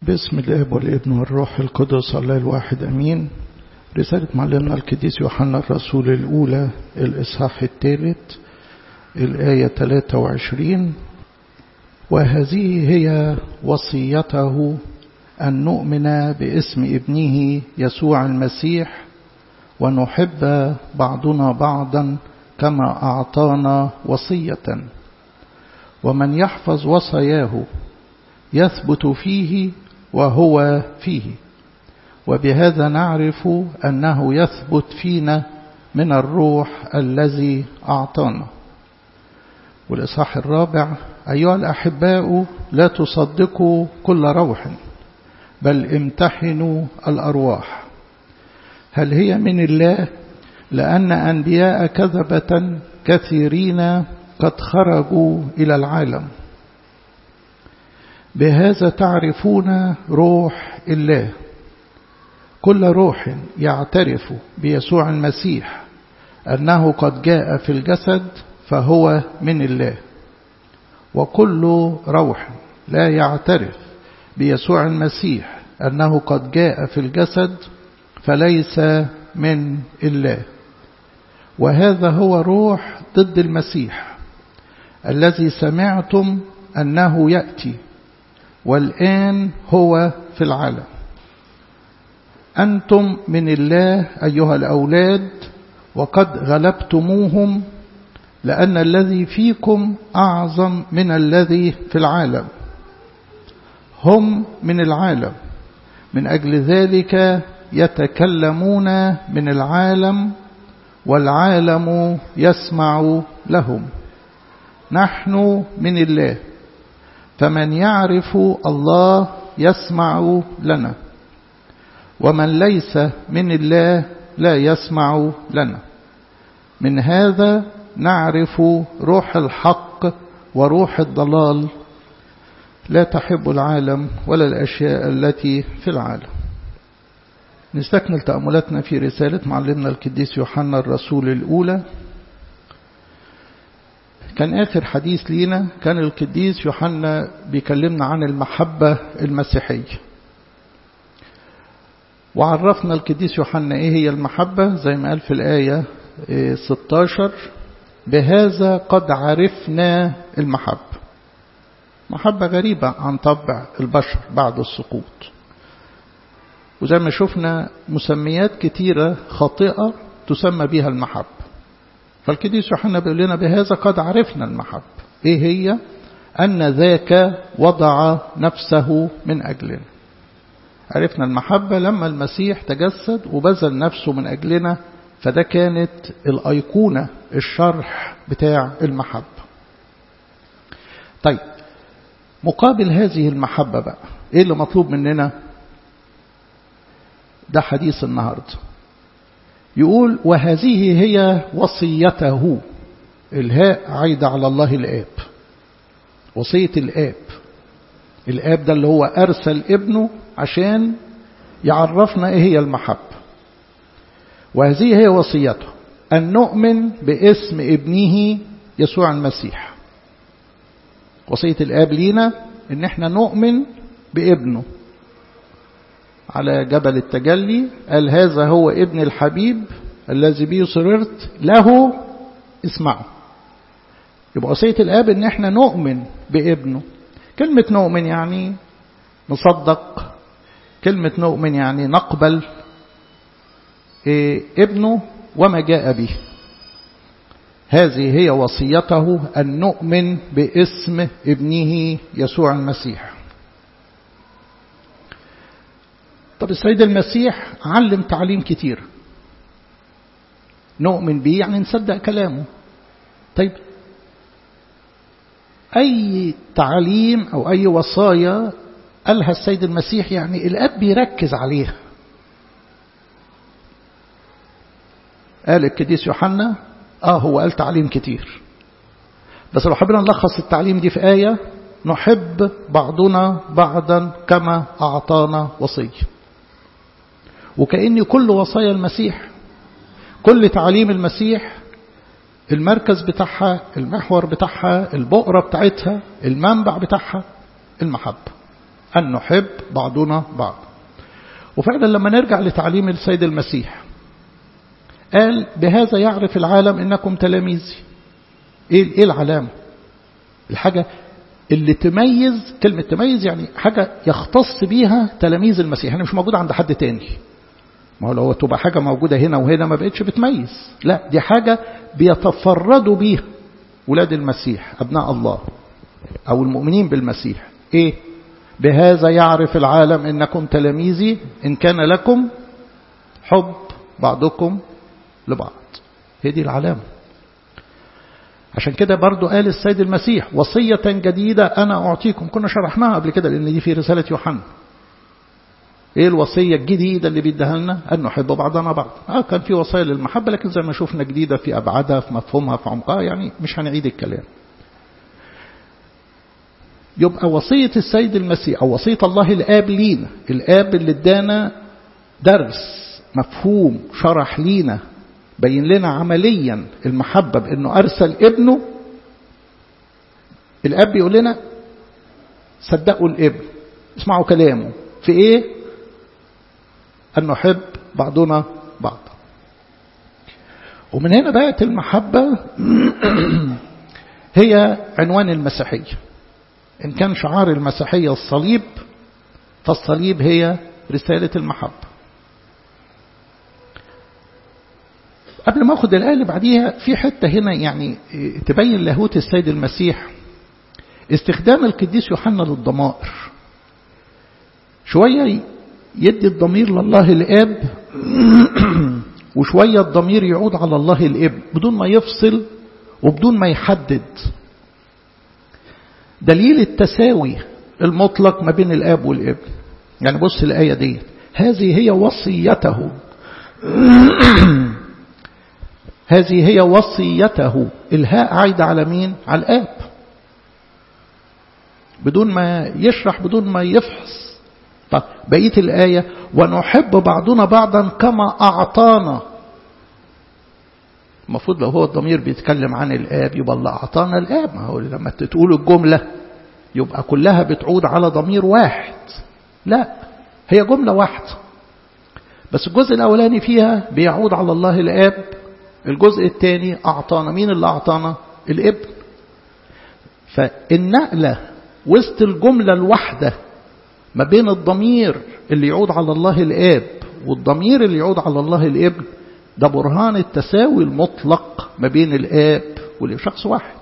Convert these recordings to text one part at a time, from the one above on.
باسم الاب والابن والروح القدس الله الواحد امين رسالة معلمنا القديس يوحنا الرسول الأولى الإصحاح الثالث الآية 23 وهذه هي وصيته أن نؤمن باسم ابنه يسوع المسيح ونحب بعضنا بعضا كما أعطانا وصية ومن يحفظ وصاياه يثبت فيه وهو فيه وبهذا نعرف أنه يثبت فينا من الروح الذي أعطانا والإصحاح الرابع أيها الأحباء لا تصدقوا كل روح بل امتحنوا الأرواح هل هي من الله لأن أنبياء كذبة كثيرين قد خرجوا إلى العالم بهذا تعرفون روح الله كل روح يعترف بيسوع المسيح أنه قد جاء في الجسد فهو من الله وكل روح لا يعترف بيسوع المسيح أنه قد جاء في الجسد فليس من الله وهذا هو روح ضد المسيح الذي سمعتم أنه يأتي والآن هو في العالم أنتم من الله أيها الأولاد وقد غلبتموهم لأن الذي فيكم أعظم من الذي في العالم هم من العالم من أجل ذلك يتكلمون من العالم والعالم يسمع لهم نحن من الله فمن يعرف الله يسمع لنا ومن ليس من الله لا يسمع لنا من هذا نعرف روح الحق وروح الضلال لا تحب العالم ولا الأشياء التي في العالم نستكمل تأملاتنا في رسالة معلمنا القديس يوحنا الرسول الأولى كان آخر حديث لينا كان القديس يوحنا بيكلمنا عن المحبة المسيحية وعرفنا القديس يوحنا ايه هي المحبة زي ما قال في الآية 16 بهذا قد عرفنا المحبة محبة غريبة عن طبع البشر بعد السقوط وزي ما شفنا مسميات كتيرة خاطئة تسمى بها المحبة فالقديس يوحنا بيقول لنا بهذا قد عرفنا المحبة ايه هي أن ذاك وضع نفسه من أجلنا عرفنا المحبة لما المسيح تجسد وبذل نفسه من أجلنا فده كانت الأيقونة الشرح بتاع المحبة طيب مقابل هذه المحبة بقى ايه اللي مطلوب مننا ده حديث النهاردة يقول وهذه هي وصيته الهاء عايدة على الله الآب وصية الآب الآب ده اللي هو أرسل ابنه عشان يعرفنا ايه هي المحبة وهذه هي وصيته أن نؤمن باسم ابنه يسوع المسيح وصية الآب لينا ان احنا نؤمن بابنه على جبل التجلي قال هذا هو ابن الحبيب الذي به سررت له اسمعوا يبقى وصية الآب ان احنا نؤمن بابنه كلمة نؤمن يعني نصدق كلمة نؤمن يعني نقبل إيه ابنه وما جاء به هذه هي وصيته أن نؤمن باسم ابنه يسوع المسيح طب السيد المسيح علم تعليم كتير نؤمن به يعني نصدق كلامه طيب أي تعليم أو أي وصايا قالها السيد المسيح يعني الأب بيركز عليها قال القديس يوحنا آه هو قال تعليم كتير بس لو حبينا نلخص التعليم دي في آية نحب بعضنا بعضا كما أعطانا وصية وكأن كل وصايا المسيح كل تعليم المسيح المركز بتاعها المحور بتاعها البؤرة بتاعتها المنبع بتاعها المحبة أن نحب بعضنا بعض وفعلا لما نرجع لتعليم السيد المسيح قال بهذا يعرف العالم إنكم تلاميذي إيه, إيه العلامة الحاجة اللي تميز كلمة تميز يعني حاجة يختص بيها تلاميذ المسيح يعني مش موجودة عند حد تاني ما هو لو تبقى حاجة موجودة هنا وهنا ما بقتش بتميز لا دي حاجة بيتفردوا بيها ولاد المسيح أبناء الله أو المؤمنين بالمسيح إيه بهذا يعرف العالم إنكم تلاميذي إن كان لكم حب بعضكم لبعض هي دي العلامة عشان كده برضو قال السيد المسيح وصية جديدة أنا أعطيكم كنا شرحناها قبل كده لأن دي في رسالة يوحنا ايه الوصية الجديدة اللي بيديها لنا أن نحب بعضنا بعض آه كان في وصايا للمحبة لكن زي ما شفنا جديدة في أبعادها في مفهومها في عمقها يعني مش هنعيد الكلام يبقى وصية السيد المسيح أو وصية الله الآب لينا الآب اللي ادانا درس مفهوم شرح لينا بين لنا عمليا المحبة بأنه أرسل ابنه الأب يقول لنا صدقوا الابن اسمعوا كلامه في ايه أن نحب بعضنا بعضا ومن هنا بقت المحبة هي عنوان المسيحية إن كان شعار المسيحية الصليب فالصليب هي رسالة المحبة قبل ما أخذ الآية اللي بعديها في حتة هنا يعني تبين لاهوت السيد المسيح استخدام القديس يوحنا للضمائر شوية يدي الضمير لله الآب وشوية الضمير يعود على الله الابن بدون ما يفصل وبدون ما يحدد دليل التساوي المطلق ما بين الآب والابن يعني بص الآية دي هذه هي وصيته هذه هي وصيته الهاء عايدة على مين على الآب بدون ما يشرح بدون ما يفحص طب بقية الآية ونحب بعضنا بعضا كما أعطانا المفروض لو هو الضمير بيتكلم عن الآب يبقى الله أعطانا الآب ما هو لما تقول الجملة يبقى كلها بتعود على ضمير واحد لا هي جملة واحدة بس الجزء الأولاني فيها بيعود على الله الآب الجزء الثاني أعطانا مين اللي أعطانا الابن فالنقلة وسط الجملة الواحدة ما بين الضمير اللي يعود على الله الآب والضمير اللي يعود على الله الابن ده برهان التساوي المطلق ما بين الآب والشخص واحد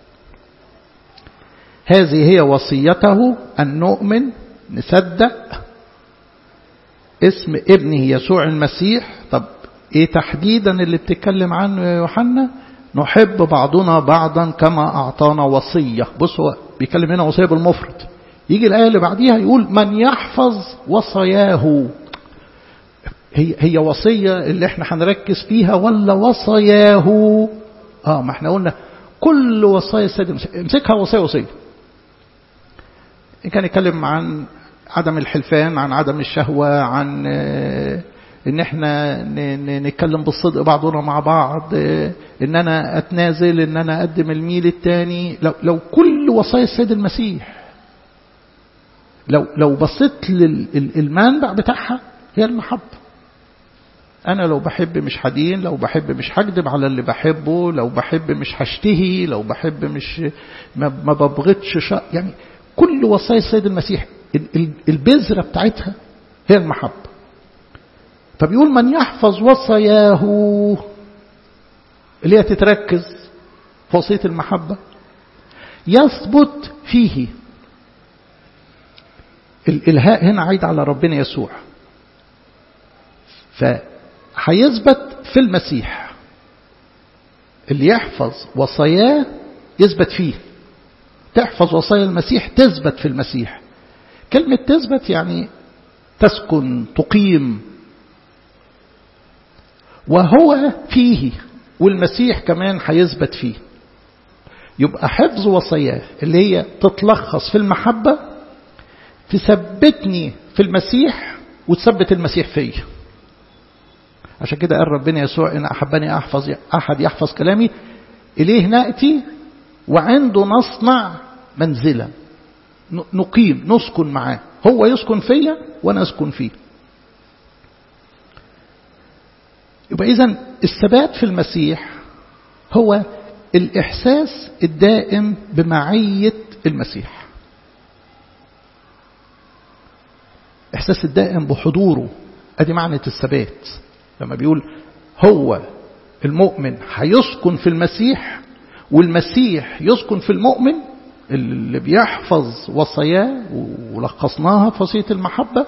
هذه هي وصيته أن نؤمن نصدق اسم ابنه يسوع المسيح طب ايه تحديدا اللي بتتكلم عنه يا يوحنا نحب بعضنا بعضا كما أعطانا وصية بص هو بيتكلم هنا وصية بالمفرد يجي الآية اللي بعديها يقول من يحفظ وصاياه هي هي وصية اللي احنا هنركز فيها ولا وصاياه اه ما احنا قلنا كل وصايا السيد امسكها وصية وصية إن كان يتكلم عن عدم الحلفان عن عدم الشهوة عن ان احنا نتكلم بالصدق بعضنا مع بعض ان انا اتنازل ان انا اقدم الميل الثاني لو, لو كل وصايا السيد المسيح لو لو بصيت للمنبع بتاعها هي المحبة أنا لو بحب مش حدين لو بحب مش هكذب على اللي بحبه لو بحب مش هشتهي لو بحب مش ما, ما ببغضش شا يعني كل وصايا السيد المسيح البذرة بتاعتها هي المحبة فبيقول من يحفظ وصاياه اللي هي تتركز في وصية المحبة يثبت فيه الإلهاء هنا عايد على ربنا يسوع فهيثبت في المسيح اللي يحفظ وصاياه يثبت فيه تحفظ وصايا المسيح تثبت في المسيح كلمة تثبت يعني تسكن تقيم وهو فيه والمسيح كمان هيثبت فيه يبقى حفظ وصاياه اللي هي تتلخص في المحبة تثبتني في المسيح وتثبت المسيح فيا عشان كده قال ربنا يسوع إن أحبني أحفظ أحد يحفظ كلامي إليه نأتي وعنده نصنع منزلا نقيم نسكن معاه هو يسكن فيا وأنا أسكن فيه يبقى إذا الثبات في المسيح هو الإحساس الدائم بمعية المسيح إحساس الدائم بحضوره أدي معنى الثبات لما بيقول هو المؤمن هيسكن في المسيح والمسيح يسكن في المؤمن اللي بيحفظ وصاياه ولخصناها في وصية المحبة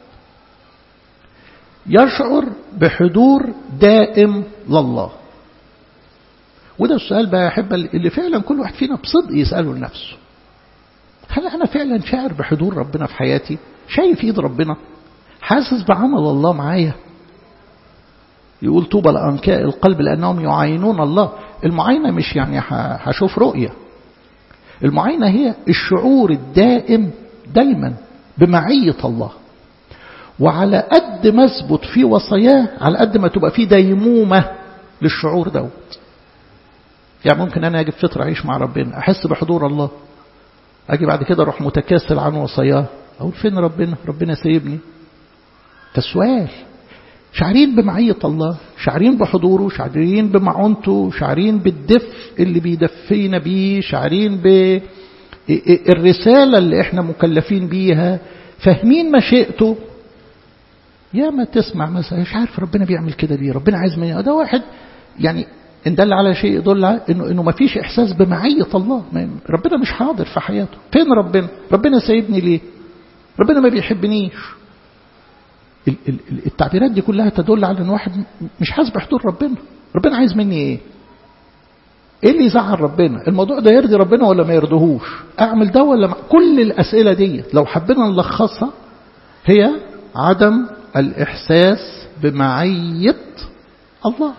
يشعر بحضور دائم لله وده السؤال بقى يا أحبة اللي فعلا كل واحد فينا بصدق يسأله لنفسه هل أنا فعلا شاعر بحضور ربنا في حياتي شايف إيد ربنا حاسس بعمل الله معايا يقول طوبى لأنكاء القلب لأنهم يعاينون الله المعاينة مش يعني هشوف رؤية المعاينة هي الشعور الدائم دايما بمعية الله وعلى قد ما اثبت في وصاياه على قد ما تبقى في ديمومة للشعور دوت يعني ممكن أنا أجي في فترة أعيش مع ربنا أحس بحضور الله أجي بعد كده أروح متكاسل عن وصاياه أقول فين ربنا ربنا سايبني فالسؤال شعرين بمعية الله شعرين بحضوره شعرين بمعونته شعرين بالدفء اللي بيدفينا بيه شعرين بالرسالة اللي احنا مكلفين بيها فاهمين مشيئته يا ما تسمع مثلا مش عارف ربنا بيعمل كده ليه ربنا عايز مني ده واحد يعني ان دل على شيء يدل على انه انه ما فيش احساس بمعيه الله ربنا مش حاضر في حياته فين ربنا ربنا سايبني ليه ربنا ما بيحبنيش التعبيرات دي كلها تدل على ان واحد مش حاسس بحضور ربنا ربنا عايز مني ايه ايه اللي يزعل ربنا الموضوع ده يرضي ربنا ولا ما يرضيهوش اعمل ده ولا ما كل الاسئله دي لو حبينا نلخصها هي عدم الاحساس بمعيه الله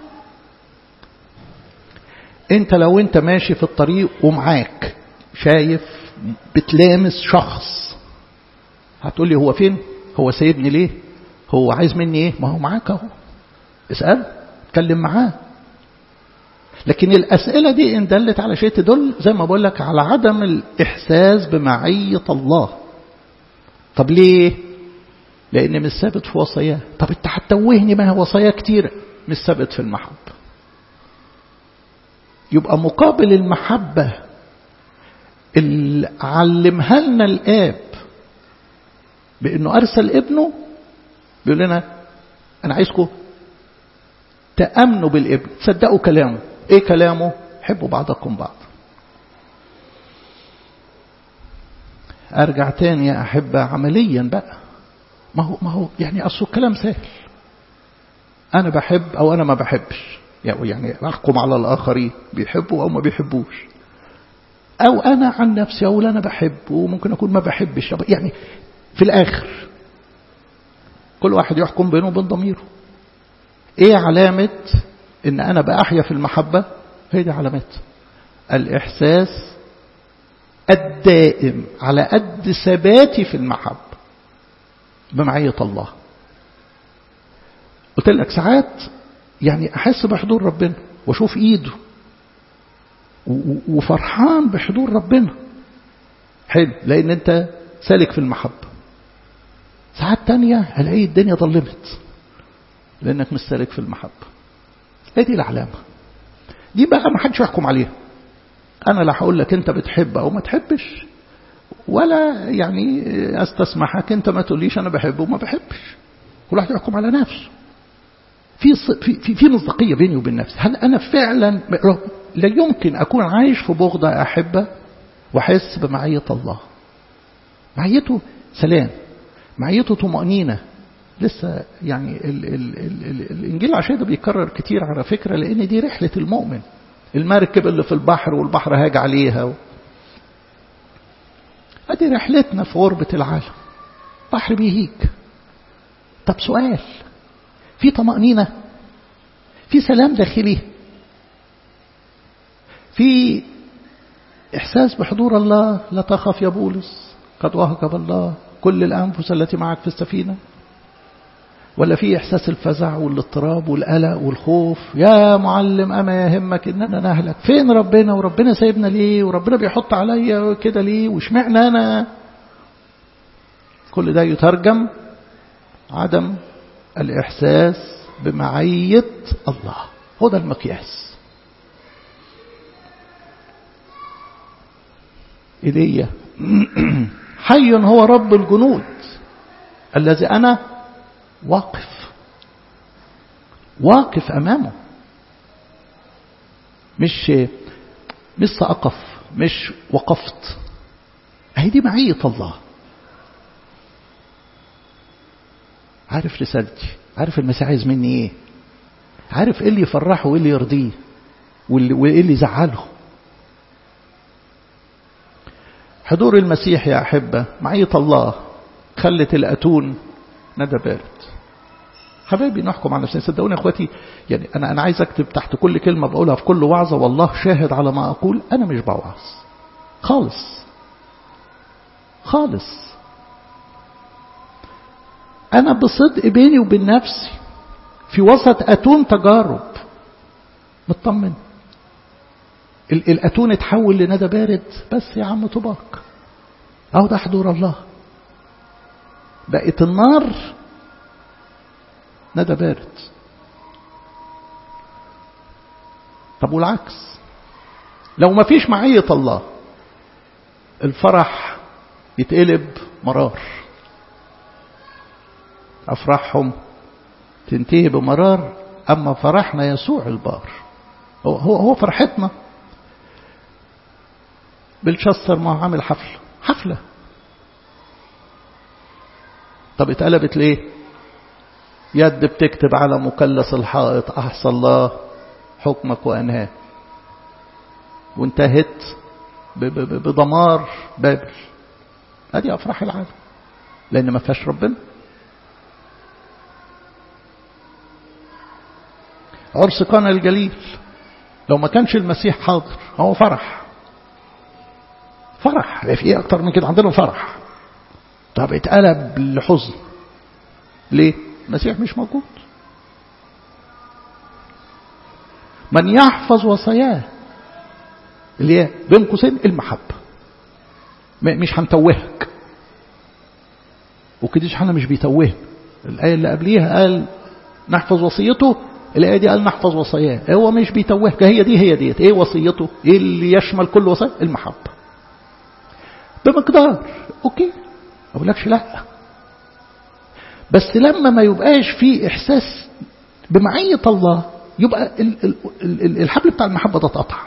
انت لو انت ماشي في الطريق ومعاك شايف بتلامس شخص هتقول لي هو فين هو سايبني ليه هو عايز مني ايه ما هو معاك اهو اسأل اتكلم معاه لكن الأسئلة دي إن دلت على شيء تدل زي ما بقول لك على عدم الإحساس بمعية الله طب ليه لأن مش ثابت في وصاياه طب انت هتتوهني ما وصايا كتيرة مش ثابت في المحبة يبقى مقابل المحبة اللي علمها لنا الآب بأنه أرسل ابنه بيقول لنا أنا عايزكم تأمنوا بالابن تصدقوا كلامه إيه كلامه حبوا بعضكم بعض أرجع تاني يا أحبة عمليا بقى ما هو ما هو يعني أصل الكلام سهل أنا بحب أو أنا ما بحبش يعني أحكم على الآخرين بيحبوا أو ما بيحبوش أو أنا عن نفسي أقول أنا بحب وممكن أكون ما بحبش يعني في الآخر كل واحد يحكم بينه وبين ضميره إيه علامة إن أنا بأحيا في المحبة هي دي علامات الإحساس الدائم على قد ثباتي في المحبة بمعية الله قلت لك ساعات يعني أحس بحضور ربنا وأشوف إيده وفرحان بحضور ربنا حلو لأن أنت سالك في المحبة ساعات تانية هلاقي الدنيا ظلمت لأنك مش سالك في المحبة هذه العلامة دي بقى ما حدش يحكم عليها أنا لا هقول لك أنت بتحب أو ما تحبش ولا يعني أستسمحك أنت ما تقوليش أنا بحبه وما بحبش كل واحد يحكم على نفسه في في في مصداقية بيني وبين نفسي هل أنا فعلا لا يمكن أكون عايش في بغضة أحبة وأحس بمعية الله معيته سلام معيته طمأنينة لسه يعني ال ال ال ال الإنجيل العشاء ده بيكرر كتير على فكرة لأن دي رحلة المؤمن المركب اللي في البحر والبحر هاج عليها و... ادي رحلتنا في غربة العالم بحر بيهيج طب سؤال في طمأنينة في سلام داخلي في إحساس بحضور الله لا تخف يا بولس قد وهكب الله كل الأنفس التي معك في السفينة ولا في إحساس الفزع والاضطراب والقلق والخوف يا معلم أما يهمك إننا نهلك فين ربنا وربنا سايبنا ليه وربنا بيحط عليا كده ليه وشمعنا أنا كل ده يترجم عدم الإحساس بمعية الله هو ده المقياس إيليا حي هو رب الجنود الذي أنا واقف واقف أمامه مش مش سأقف مش وقفت هي دي معية الله عارف رسالتي عارف المسيح عايز مني ايه عارف ايه اللي يفرحه وايه اللي يرضيه وايه اللي يزعله حضور المسيح يا أحبة معية الله خلت الأتون ندى بارد حبايبي نحكم على نفسنا صدقوني يا اخواتي يعني انا انا عايز اكتب تحت كل كلمه بقولها في كل وعظه والله شاهد على ما اقول انا مش بوعظ خالص خالص انا بصدق بيني وبين نفسي في وسط اتون تجارب مطمن الاتون اتحول لندى بارد بس يا عم طباق اهو ده حضور الله بقت النار ندى بارد طب والعكس لو ما فيش معية الله الفرح يتقلب مرار أفراحهم تنتهي بمرار أما فرحنا يسوع البار هو, هو, هو فرحتنا بلشستر ما هو عامل حفلة حفلة طب اتقلبت ليه يد بتكتب على مثلث الحائط أحصى الله حكمك وأنهاه وانتهت بدمار بابل هذه أفراح العالم لأن ما فيهاش ربنا عرس قانا الجليل لو ما كانش المسيح حاضر هو فرح فرح في ايه اكتر من كده عندنا فرح طب اتقلب لحزن ليه المسيح مش موجود من يحفظ وصاياه اللي هي بين قوسين المحبة مش هنتوهك وكده احنا مش بيتوهنا الآية اللي قبليها قال نحفظ وصيته الآية دي قال نحفظ وصاياه هو مش بيتوهك هي دي هي ديت ايه وصيته ايه اللي يشمل كل وصايا المحبة بمقدار اوكي ما بقولكش لا بس لما ما يبقاش في احساس بمعية الله يبقى الحبل بتاع المحبة ده اتقطع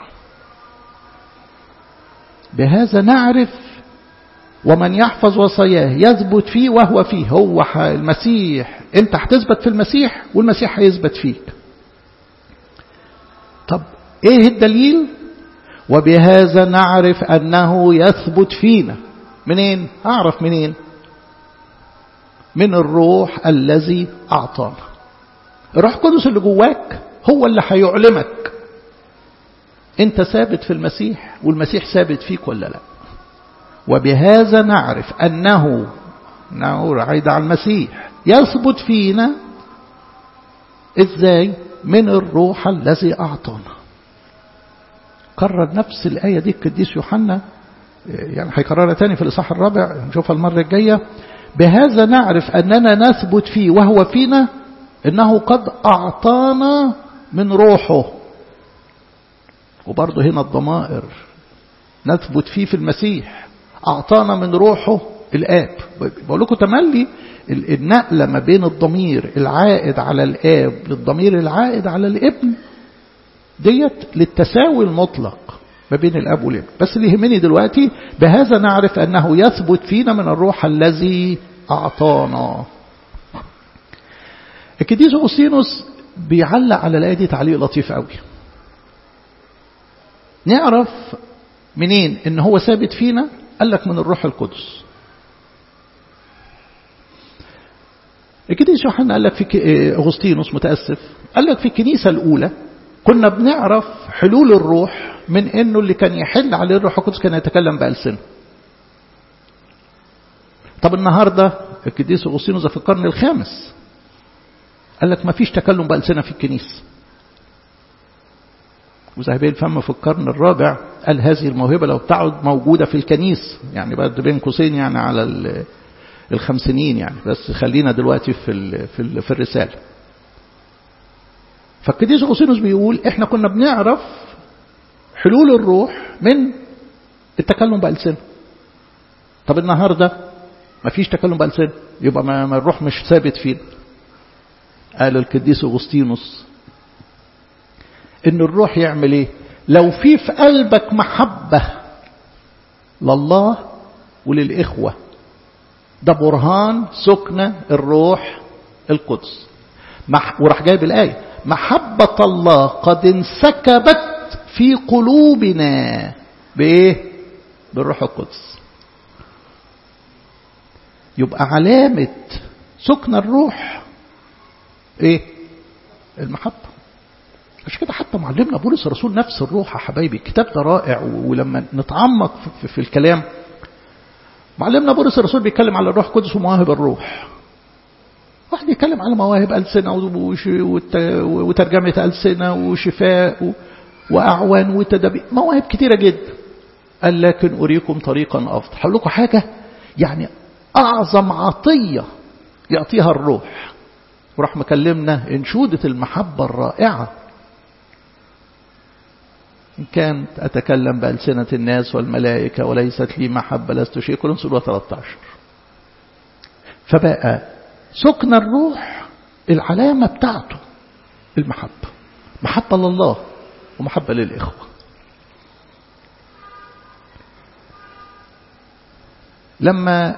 بهذا نعرف ومن يحفظ وصاياه يثبت فيه وهو فيه هو المسيح انت هتثبت في المسيح والمسيح هيثبت فيك طب ايه الدليل وبهذا نعرف انه يثبت فينا منين اعرف منين من الروح الذي اعطانا الروح القدس اللي جواك هو اللي هيعلمك انت ثابت في المسيح والمسيح ثابت فيك ولا لا وبهذا نعرف انه نعور عيد على المسيح يثبت فينا ازاي من الروح الذي اعطانا كرر نفس الآية دي القديس يوحنا يعني هيكررها تاني في الإصحاح الرابع نشوفها المرة الجاية بهذا نعرف أننا نثبت فيه وهو فينا إنه قد أعطانا من روحه وبرضه هنا الضمائر نثبت فيه في المسيح أعطانا من روحه الآب بقول لكم تملي النقلة ما بين الضمير العائد على الآب للضمير العائد على الابن ديت للتساوي المطلق ما بين الأب والابن بس اللي يهمني دلوقتي بهذا نعرف أنه يثبت فينا من الروح الذي أعطانا الكديس أغسطينوس بيعلق على الآية دي تعليق لطيف قوي نعرف منين ان هو ثابت فينا قال لك من الروح القدس الكنيسة يوحنا قال لك في أغسطينوس متأسف قال لك في الكنيسة الأولى كنا بنعرف حلول الروح من انه اللي كان يحل عليه الروح القدس كان يتكلم بألسنه طب النهاردة القديس أغسطينوس في القرن الخامس قال لك ما فيش تكلم بألسنة في الكنيسة وذهبي الفم في القرن الرابع قال هذه الموهبة لو تعد موجودة في الكنيس يعني بعد بين قوسين يعني على الخمسينيين يعني بس خلينا دلوقتي في ال في ال في الرسالة فالقديس أوسينوس بيقول احنا كنا بنعرف حلول الروح من التكلم بألسنة طب النهاردة ما فيش تكلم بألسنة يبقى ما ما الروح مش ثابت فينا قال القديس أغسطينوس ان الروح يعمل ايه لو في في قلبك محبة لله وللإخوة ده برهان سكن الروح القدس وراح جايب الآية محبة الله قد انسكبت في قلوبنا بإيه بالروح القدس يبقى علامة سكن الروح ايه المحبة عشان كده حتى معلمنا بولس الرسول نفس الروح يا حبايبي الكتاب ده رائع ولما نتعمق في, في الكلام معلمنا بولس الرسول بيتكلم على الروح القدس ومواهب الروح واحد يتكلم على مواهب ألسنة وترجمة ألسنة وشفاء وأعوان وتدابير مواهب كتيرة جدا قال لكن أريكم طريقا أفضل هقول لكم حاجة يعني أعظم عطية يعطيها الروح وراح مكلمنا انشودة المحبة الرائعة إن كانت أتكلم بألسنة الناس والملائكة وليست لي محبة لست شيء كل سورة 13 فبقى سكن الروح العلامة بتاعته المحبة محبة لله ومحبة للإخوة لما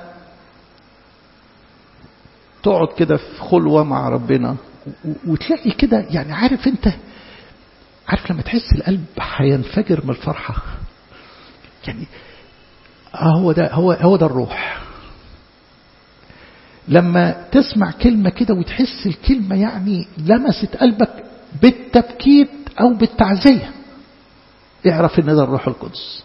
تقعد كده في خلوة مع ربنا وتلاقي كده يعني عارف انت عارف لما تحس القلب هينفجر من الفرحة يعني هو ده هو هو ده الروح لما تسمع كلمة كده وتحس الكلمة يعني لمست قلبك بالتبكيت أو بالتعزية اعرف ان ده الروح القدس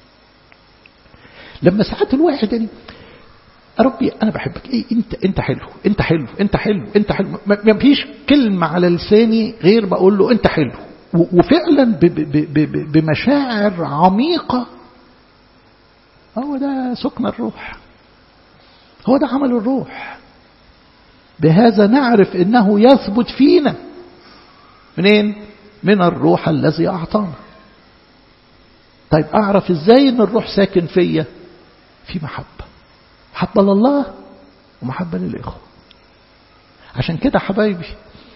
لما ساعات الواحد يعني ربي انا بحبك ايه انت انت حلو انت حلو انت حلو انت حلو ما فيش كلمه على لساني غير بقول له انت حلو وفعلا ب ب ب بمشاعر عميقه هو ده سكن الروح هو ده عمل الروح بهذا نعرف انه يثبت فينا منين من الروح الذي اعطانا طيب اعرف ازاي ان الروح ساكن فيا في محبه محبة لله ومحبة للإخوة عشان كده حبايبي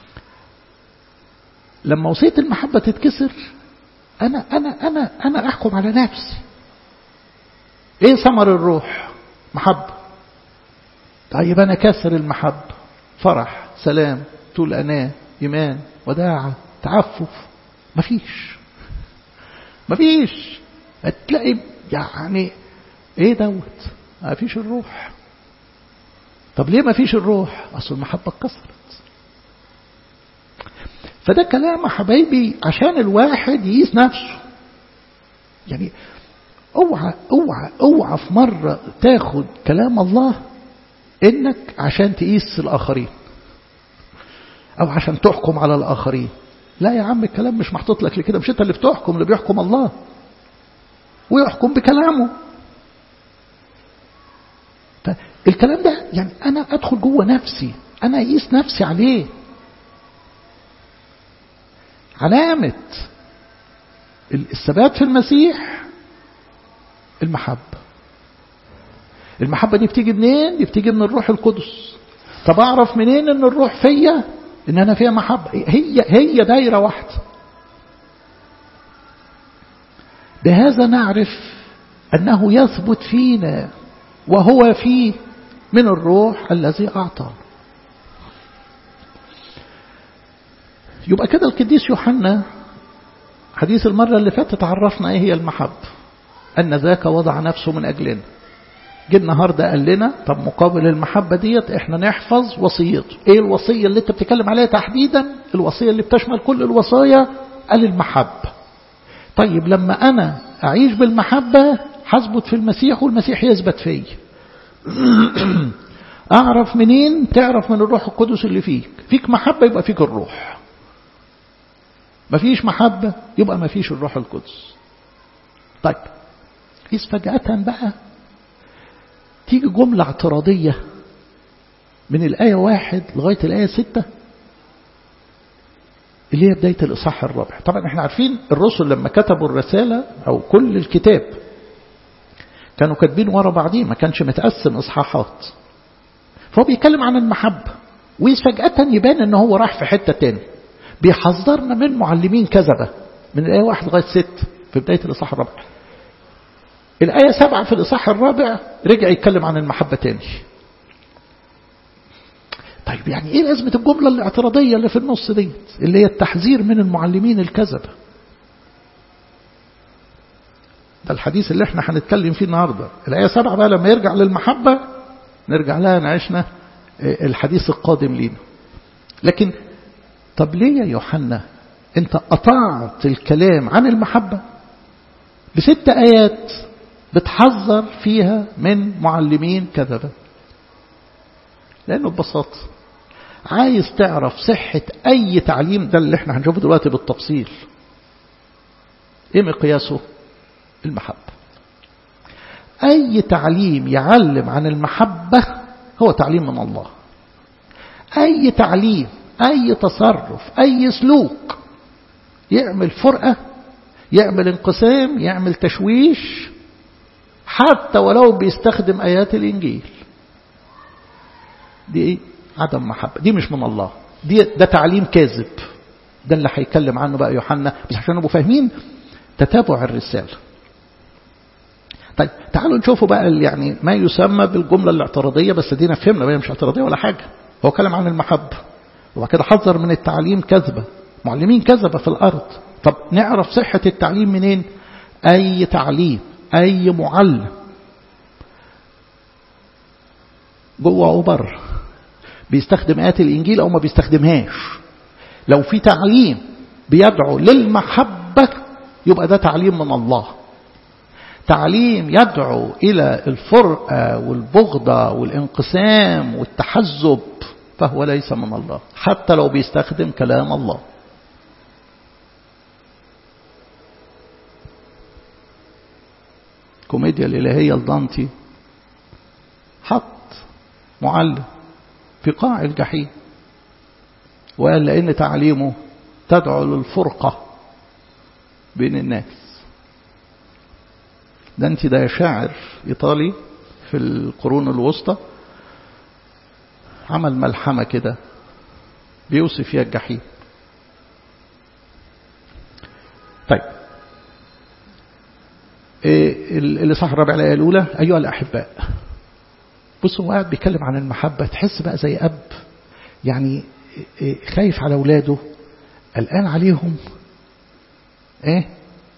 لما وصية المحبة تتكسر أنا أنا أنا أنا أحكم على نفسي إيه ثمر الروح؟ محبة طيب أنا كسر المحبة فرح سلام طول أناة إيمان وداعة تعفف مفيش مفيش هتلاقي يعني ايه دوت ما فيش الروح طب ليه ما فيش الروح اصل المحبة اتكسرت فده كلام يا حبايبي عشان الواحد يقيس نفسه يعني اوعى اوعى اوعى في مرة تاخد كلام الله انك عشان تقيس الاخرين او عشان تحكم على الاخرين لا يا عم الكلام مش محطوط لك لكده مش انت اللي بتحكم اللي بيحكم الله ويحكم بكلامه الكلام ده يعني أنا أدخل جوه نفسي أنا أقيس نفسي عليه علامة الثبات في المسيح المحبة المحبة دي بتيجي منين؟ دي بتيجي من الروح القدس طب أعرف منين إن الروح فيا؟ إن أنا فيها محبة هي هي دايرة واحدة بهذا نعرف أنه يثبت فينا وهو فيه من الروح الذي أعطى يبقى كده القديس يوحنا حديث المرة اللي فاتت عرفنا ايه هي المحبة أن ذاك وضع نفسه من أجلنا جه النهاردة قال لنا طب مقابل المحبة ديت احنا نحفظ وصيته ايه الوصية اللي انت بتتكلم عليها تحديدا الوصية اللي بتشمل كل الوصايا قال المحبة طيب لما أنا أعيش بالمحبة هثبت في المسيح والمسيح يثبت فيا أعرف منين تعرف من الروح القدس اللي فيك فيك محبة يبقى فيك الروح مفيش محبة يبقى مفيش الروح القدس طيب إذ فجأة بقى تيجي جملة اعتراضية من الآية واحد لغاية الآية ستة اللي هي بداية الإصحاح الرابع طبعا احنا عارفين الرسل لما كتبوا الرسالة أو كل الكتاب كانوا كاتبين ورا بعضين ما كانش متقسم إصحاحات فهو بيتكلم عن المحبة وفجأة يبان ان هو راح في حتة تاني بيحذرنا من معلمين كذبة من الآية واحد لغاية ست في بداية الإصحاح الرابع الآية سبعة في الإصحاح الرابع رجع يتكلم عن المحبة تاني طيب يعني ايه لازمة الجملة الاعتراضية اللي في النص ديت اللي هي التحذير من المعلمين الكذبة ده الحديث اللي احنا هنتكلم فيه النهاردة الآية سبعة بقى لما يرجع للمحبة نرجع لها نعيشنا الحديث القادم لينا لكن طب ليه يا يوحنا انت قطعت الكلام عن المحبة بست آيات بتحذر فيها من معلمين كذبة لأنه ببساطة عايز تعرف صحة أي تعليم ده اللي احنا هنشوفه دلوقتي بالتفصيل ايه مقياسه المحبة أي تعليم يعلم عن المحبة هو تعليم من الله أي تعليم أي تصرف أي سلوك يعمل فرقة يعمل انقسام يعمل تشويش حتى ولو بيستخدم آيات الإنجيل دي إيه؟ عدم محبة دي مش من الله دي ده تعليم كاذب ده اللي هيتكلم عنه بقى يوحنا بس عشان نبقوا فاهمين تتابع الرسالة طيب تعالوا نشوفوا بقى يعني ما يسمى بالجملة الاعتراضية بس دينا فهمنا بقى مش اعتراضية ولا حاجة هو كلام عن المحبة وبعد كده حذر من التعليم كذبة معلمين كذبة في الأرض طب نعرف صحة التعليم منين أي تعليم أي معلم جوه أو بره بيستخدم آيات الإنجيل أو ما بيستخدمهاش لو في تعليم بيدعو للمحبة يبقى ده تعليم من الله تعليم يدعو إلى الفرقة والبغضة والانقسام والتحزب فهو ليس من الله حتى لو بيستخدم كلام الله كوميديا الإلهية الدانتي حط معلم في قاع الجحيم وقال لأن تعليمه تدعو للفرقة بين الناس ده انت ده شاعر إيطالي في القرون الوسطى عمل ملحمة كده بيوصف فيها الجحيم طيب إيه اللي صح الرابع الآية الأولى أيها الأحباء بصوا هو قاعد بيتكلم عن المحبة تحس بقى زي أب يعني إيه خايف على أولاده قلقان عليهم إيه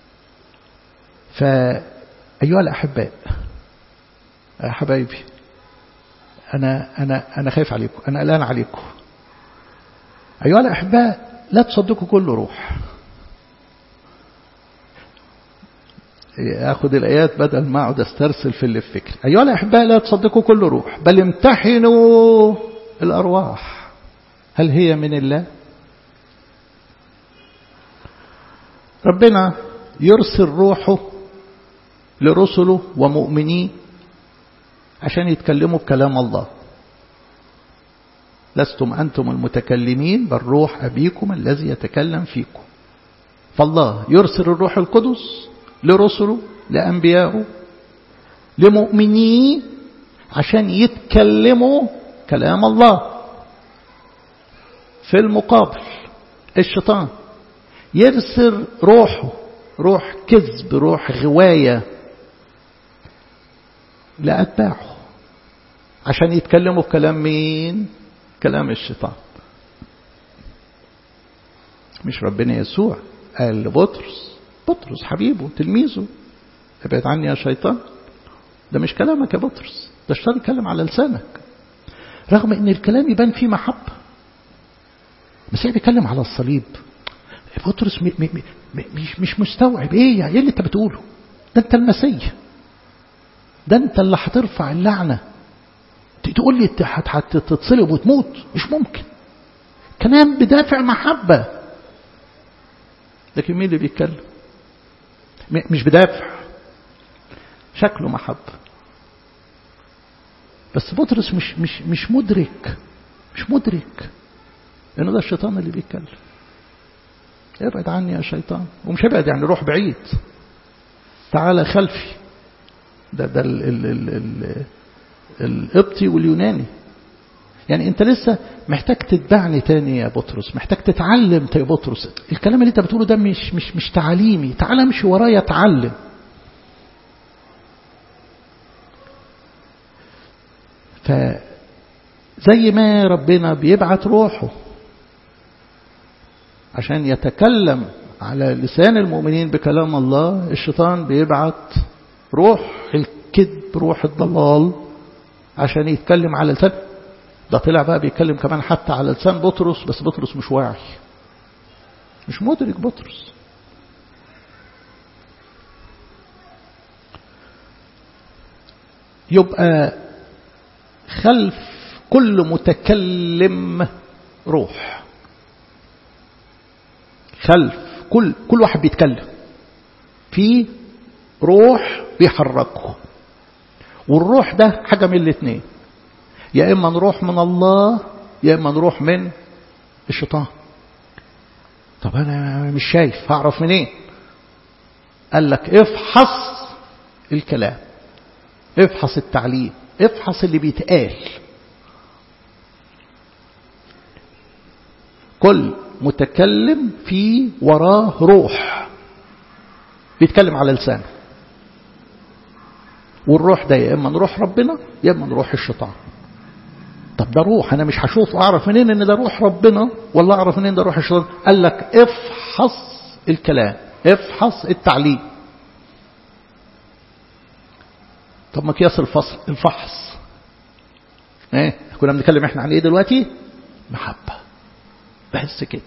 فأيها الأحباء يا حبايبي أنا أنا أنا خايف عليكم أنا قلقان عليكم أيها الأحباء لا تصدقوا كل روح أخذ الآيات بدل ما أقعد أسترسل في اللي في فكري أيها الأحباء لا تصدقوا كل روح بل امتحنوا الأرواح هل هي من الله ربنا يرسل روحه لرسله ومؤمنيه عشان يتكلموا بكلام الله لستم أنتم المتكلمين بل روح أبيكم الذي يتكلم فيكم فالله يرسل الروح القدس لرسله لأنبيائه لمؤمنيه عشان يتكلموا كلام الله في المقابل الشيطان يرسل روحه روح كذب روح غواية لأتباعه عشان يتكلموا بكلام مين كلام الشيطان مش ربنا يسوع قال لبطرس بطرس حبيبه تلميذه ابعد عني يا شيطان ده مش كلامك يا بطرس ده الشيطان يتكلم على لسانك رغم ان الكلام يبان فيه محبة بس هي بيتكلم على الصليب بطرس م م م مش مش مستوعب ايه يعني ايه اللي انت بتقوله ده انت المسيح ده انت اللي هترفع اللعنة تقول لي هتتصلب وتموت مش ممكن كلام بدافع محبة لكن مين اللي بيتكلم مش بدافع شكله محبة بس بطرس مش مش مش مدرك مش مدرك انه ده الشيطان اللي بيتكلم ابعد عني يا شيطان ومش ابعد يعني روح بعيد تعالى خلفي ده ده ال ال ال ال القبطي واليوناني يعني انت لسه محتاج تتبعني تاني يا بطرس محتاج تتعلم يا بطرس الكلام اللي انت بتقوله ده مش مش مش تعليمي تعالى امشي ورايا اتعلم فزي ما ربنا بيبعت روحه عشان يتكلم على لسان المؤمنين بكلام الله الشيطان بيبعت روح الكذب روح الضلال عشان يتكلم على لسان ده طلع بقى بيتكلم كمان حتى على لسان بطرس بس بطرس مش واعي مش مدرك بطرس يبقى خلف كل متكلم روح خلف كل كل واحد بيتكلم في روح بيحركه والروح ده حاجة من الاثنين يا إما نروح من الله يا إما نروح من الشيطان طب أنا مش شايف هعرف منين إيه؟ قال لك افحص الكلام افحص التعليم افحص اللي بيتقال كل متكلم في وراه روح بيتكلم على لسانه والروح ده يا اما نروح ربنا يا اما نروح الشيطان طب ده روح انا مش هشوف اعرف منين ان ده روح ربنا ولا اعرف منين ده روح الشيطان قال لك افحص الكلام افحص التعليم طب مقياس الفصل الفحص ايه كنا بنتكلم احنا عن ايه دلوقتي محبه بس كده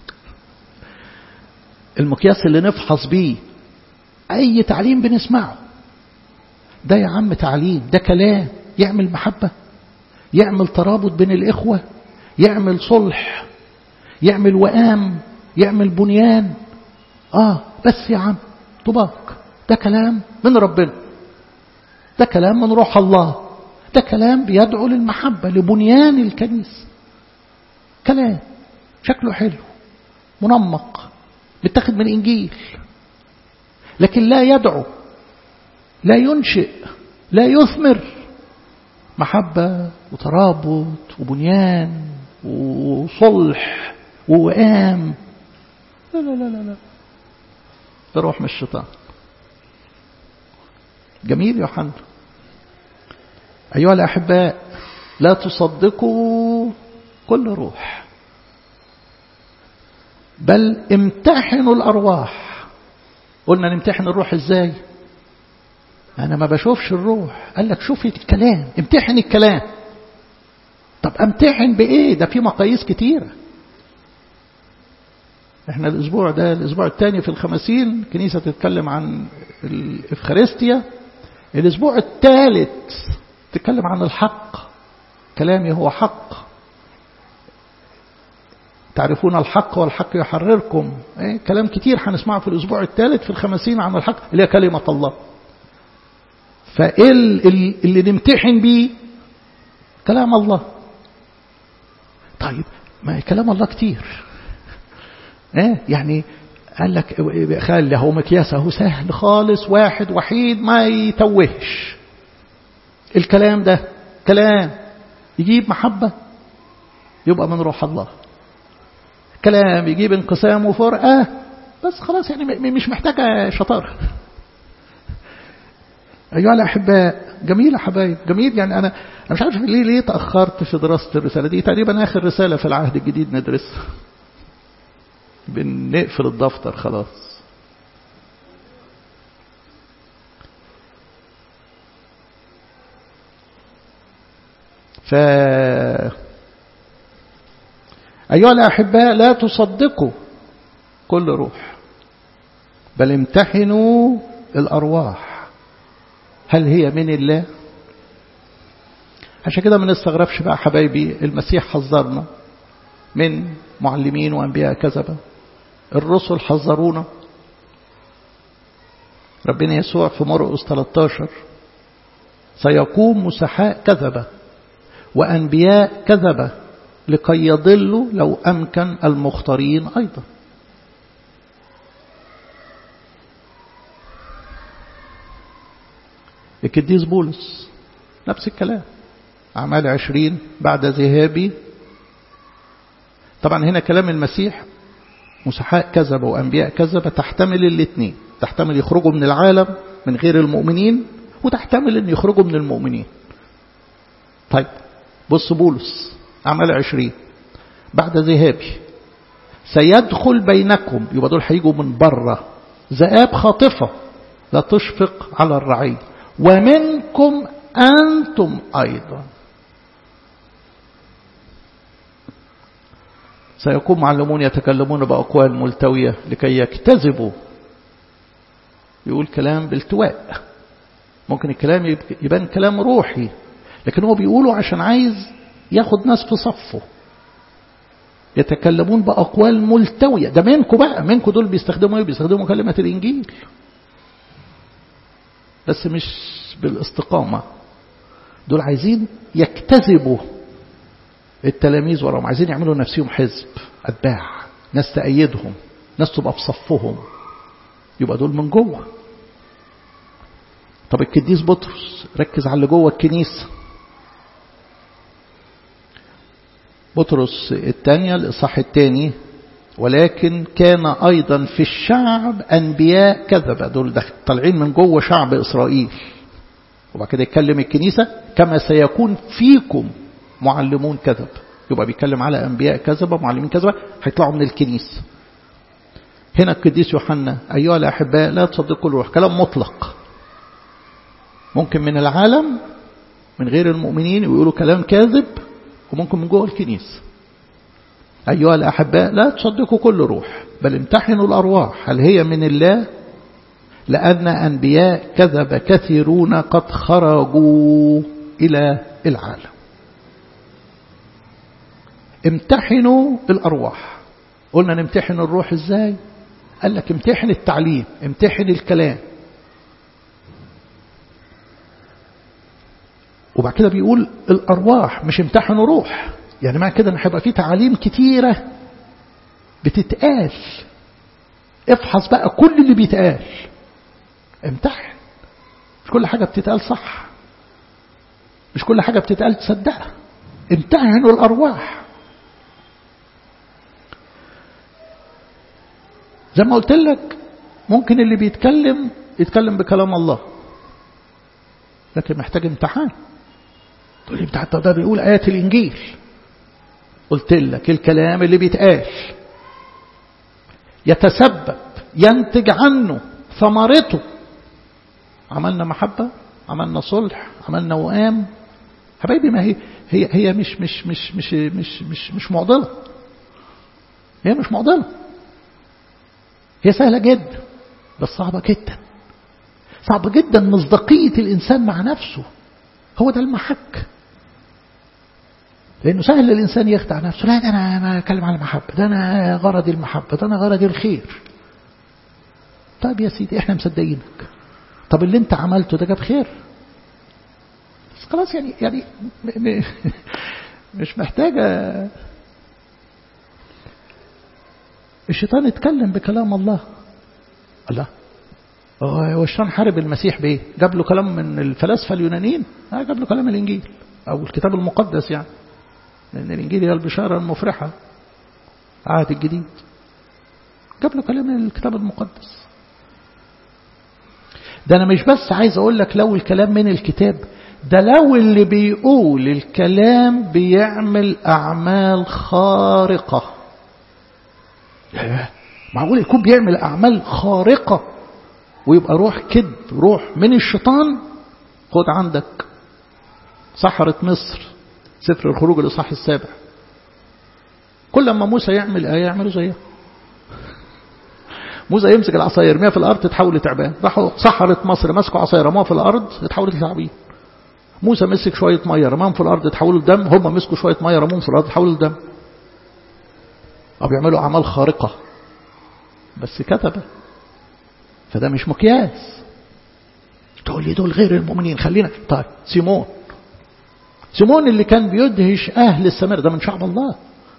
المقياس اللي نفحص بيه اي تعليم بنسمعه ده يا عم تعليم ده كلام يعمل محبة يعمل ترابط بين الإخوة يعمل صلح يعمل وئام يعمل بنيان آه بس يا عم طباق ده كلام من ربنا ده كلام من روح الله ده كلام بيدعو للمحبة لبنيان الكنيسة كلام شكله حلو منمق متاخد من إنجيل لكن لا يدعو لا ينشئ لا يثمر محبة وترابط وبنيان وصلح ووئام لا لا لا لا لا ده روح من الشيطان جميل يوحنا أيها الأحباء لا تصدقوا كل روح بل امتحنوا الأرواح قلنا نمتحن الروح ازاي أنا ما بشوفش الروح قال لك شوفي الكلام امتحن الكلام طب امتحن بإيه ده في مقاييس كتيرة احنا الأسبوع ده الأسبوع الثاني في الخمسين كنيسة تتكلم عن الإفخارستيا الأسبوع الثالث تتكلم عن الحق كلامي هو حق تعرفون الحق والحق يحرركم ايه كلام كتير هنسمعه في الأسبوع الثالث في الخمسين عن الحق اللي هي كلمة الله فايه اللي نمتحن بيه كلام الله طيب ما كلام الله كتير ايه يعني قال لك خلي هو مكياسه سهل خالص واحد وحيد ما يتوهش الكلام ده كلام يجيب محبة يبقى من روح الله كلام يجيب انقسام وفرقة بس خلاص يعني مش محتاجة شطارة أيها الأحباء جميل يا حبايب جميل يعني أنا أنا مش عارف ليه ليه تأخرت في دراسة الرسالة دي تقريبا آخر رسالة في العهد الجديد ندرسها بنقفل الدفتر خلاص ف أيها الأحباء لا تصدقوا كل روح بل امتحنوا الأرواح هل هي من الله عشان كده ما نستغربش بقى حبايبي المسيح حذرنا من معلمين وأنبياء كذبة الرسل حذرونا ربنا يسوع في مرقس 13 سيقوم مسحاء كذبة وأنبياء كذبة لكي يضلوا لو أمكن المختارين أيضا القديس بولس نفس الكلام أعمال عشرين بعد ذهابي طبعا هنا كلام المسيح مسحاء كذبة وأنبياء كذبة تحتمل الاثنين تحتمل يخرجوا من العالم من غير المؤمنين وتحتمل أن يخرجوا من المؤمنين طيب بص بولس أعمال عشرين بعد ذهابي سيدخل بينكم يبقى دول هيجوا من بره ذئاب خاطفة لا تشفق على الرعية ومنكم أنتم أيضا سيكون معلمون يتكلمون بأقوال ملتوية لكي يكتذبوا يقول كلام بالتواء ممكن الكلام يبان كلام روحي لكن هو بيقوله عشان عايز ياخد ناس في صفه يتكلمون بأقوال ملتوية ده منكم بقى منكم دول بيستخدموا ايه بيستخدموا كلمة الإنجيل بس مش بالاستقامة دول عايزين يكتذبوا التلاميذ وراهم عايزين يعملوا نفسهم حزب أتباع ناس تأيدهم ناس تبقى في صفهم يبقى دول من جوه طب القديس بطرس ركز على اللي جوه الكنيسة بطرس الثانية الإصحاح الثاني ولكن كان أيضا في الشعب أنبياء كذبة دول طالعين من جوه شعب إسرائيل وبعد كده يتكلم الكنيسة كما سيكون فيكم معلمون كذب يبقى بيتكلم على أنبياء كذبة معلمين كذبة هيطلعوا من الكنيسة هنا القديس يوحنا أيها الأحباء لا تصدقوا الروح كلام مطلق ممكن من العالم من غير المؤمنين ويقولوا كلام كاذب وممكن من جوه الكنيسة أيها الأحباء لا تصدقوا كل روح بل امتحنوا الأرواح هل هي من الله لأن أنبياء كذب كثيرون قد خرجوا إلى العالم امتحنوا الأرواح قلنا نمتحن الروح ازاي قال لك امتحن التعليم امتحن الكلام وبعد كده بيقول الأرواح مش امتحنوا روح يعني مع كده ان هيبقى في تعاليم كتيرة بتتقال افحص بقى كل اللي بيتقال امتحن مش كل حاجة بتتقال صح مش كل حاجة بتتقال تصدقها امتحنوا الأرواح زي ما قلت لك ممكن اللي بيتكلم يتكلم بكلام الله لكن محتاج امتحان تقول لي بتاع ده بيقول آيات الإنجيل قلت لك الكلام اللي بيتقال يتسبب ينتج عنه ثمرته عملنا محبة عملنا صلح عملنا وئام حبايبي ما هي هي هي مش مش مش مش مش مش مش معضلة هي مش معضلة هي سهلة جدا بس صعبة جدا صعب جدا مصداقية الإنسان مع نفسه هو ده المحك لأنه سهل الإنسان يخدع نفسه لا ده أنا ما أتكلم عن المحبة ده أنا غرضي المحبة ده أنا غرضي الخير طيب يا سيدي إحنا مصدقينك طب اللي أنت عملته ده جاب خير بس خلاص يعني يعني مش محتاجة الشيطان اتكلم بكلام الله الله هو الشيطان حارب المسيح بايه جاب له كلام من الفلاسفه اليونانيين آه جاب له كلام الانجيل او الكتاب المقدس يعني لان الانجيل هي البشاره المفرحه العهد الجديد جاب له كلام من الكتاب المقدس ده انا مش بس عايز اقول لك لو الكلام من الكتاب ده لو اللي بيقول الكلام بيعمل اعمال خارقه معقول يكون بيعمل أعمال خارقة ويبقى روح كذب روح من الشيطان خد عندك سحرة مصر سفر الخروج الإصحاح السابع كل ما موسى يعمل آية يعملوا زيها موسى يمسك العصاية يرميها في الأرض تتحول لتعبان راحوا سحرة مصر مسكوا عصاية رموها في الأرض اتحولت لتعابين موسى مسك شوية مية رماهم في الأرض اتحولوا لدم هم مسكوا شوية مية رموهم في الأرض اتحولوا لدم أو بيعملوا أعمال خارقة بس كتبة فده مش مقياس تقول لي دول غير المؤمنين خلينا طيب سيمون سيمون اللي كان بيدهش أهل السماء ده من شعب الله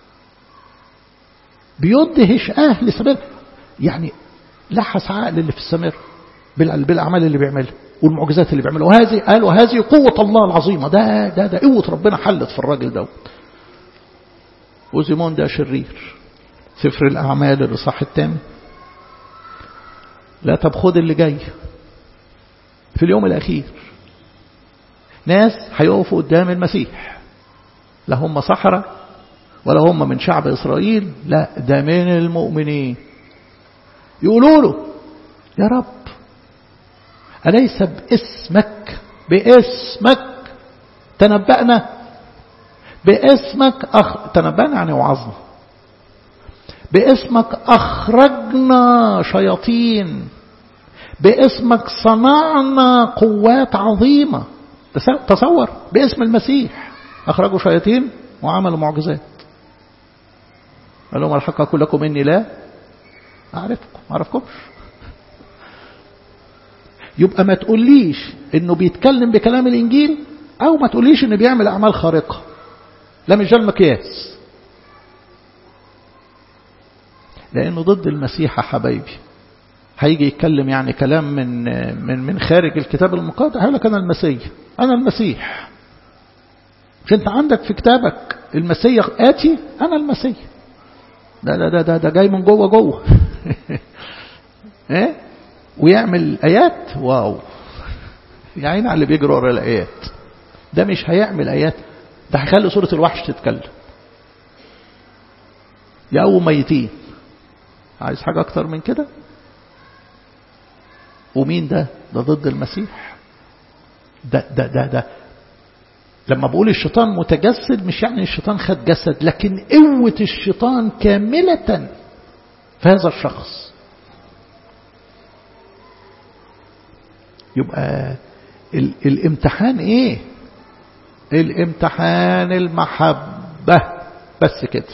بيدهش أهل السماء يعني لحس عقل اللي في السماء بالأعمال اللي بيعملها والمعجزات اللي بيعملها وهذه قال وهذه قوة الله العظيمة ده ده ده قوة ربنا حلت في الراجل دوت وزيمون ده شرير سفر الأعمال الإصحاح الثامن لا طب خد اللي جاي في اليوم الأخير ناس هيقفوا قدام المسيح لا هم صحراء ولا هم من شعب إسرائيل لا ده من المؤمنين يقولوا له يا رب أليس باسمك باسمك تنبأنا باسمك أخ... تنبأنا يعني وعظنا باسمك أخرجنا شياطين باسمك صنعنا قوات عظيمة تصور باسم المسيح أخرجوا شياطين وعملوا معجزات قال لهم الحق أقول لكم إني لا أعرفكم ما أعرفكمش يبقى ما تقوليش إنه بيتكلم بكلام الإنجيل أو ما تقوليش إنه بيعمل أعمال خارقة لا مش ده المقياس لأنه ضد المسيح يا حبايبي هيجي يتكلم يعني كلام من من من خارج الكتاب المقدس هيقول لك أنا المسيح أنا المسيح مش أنت عندك في كتابك المسيح آتي أنا المسيح ده ده ده ده, ده جاي من جوه جوه إيه ويعمل آيات واو يا عيني على اللي بيجري ورا الآيات ده مش هيعمل آيات ده هيخلي سورة الوحش تتكلم يقوم ميتين عايز حاجة أكتر من كده ومين ده ده ضد المسيح ده ده ده ده لما بقول الشيطان متجسد مش يعني الشيطان خد جسد لكن قوة الشيطان كاملة في هذا الشخص يبقى ال الامتحان ايه الامتحان المحبة بس كده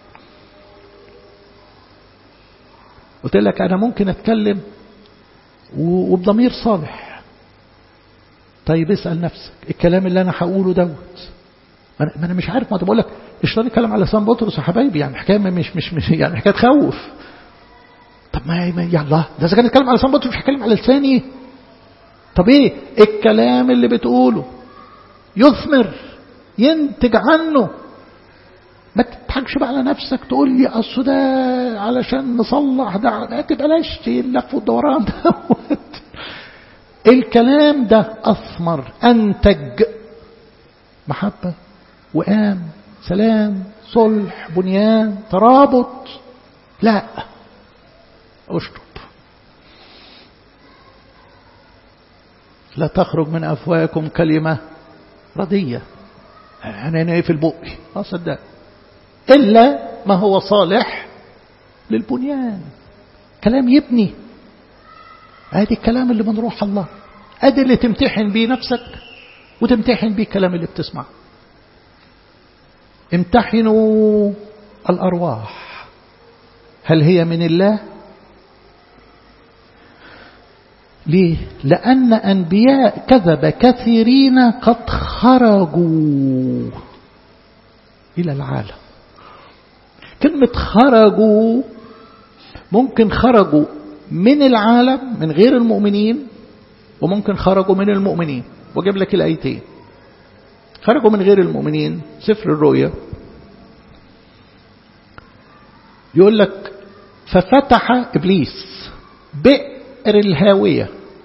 قلت لك أنا ممكن أتكلم وبضمير صالح طيب اسأل نفسك الكلام اللي أنا هقوله دوت ما أنا مش عارف ما بقول لك الشيطان يتكلم على لسان بطرس يا حبايبي يعني حكاية مش مش مش يعني حكاية تخوف طب ما يا الله ده إذا كان يتكلم على لسان بطرس مش هيتكلم على لساني طب ايه الكلام اللي بتقوله يثمر ينتج عنه ما تضحكش بقى على نفسك تقول لي اصل ده علشان نصلح ده بلاش اللف والدوران دوت الكلام ده اثمر انتج محبه وئام سلام صلح بنيان ترابط لا اشطب لا تخرج من افواهكم كلمه رضيه انا ايه في البق اه صدق إلا ما هو صالح للبنيان كلام يبني ادي الكلام اللي من روح الله ادي اللي تمتحن بيه نفسك وتمتحن بيه الكلام اللي بتسمعه امتحنوا الأرواح هل هي من الله ليه لأن أنبياء كذب كثيرين قد خرجوا إلى العالم كلمة خرجوا ممكن خرجوا من العالم من غير المؤمنين وممكن خرجوا من المؤمنين واجيب لك الآيتين خرجوا من غير المؤمنين سفر الرؤيا يقول لك ففتح إبليس بئر الهاوية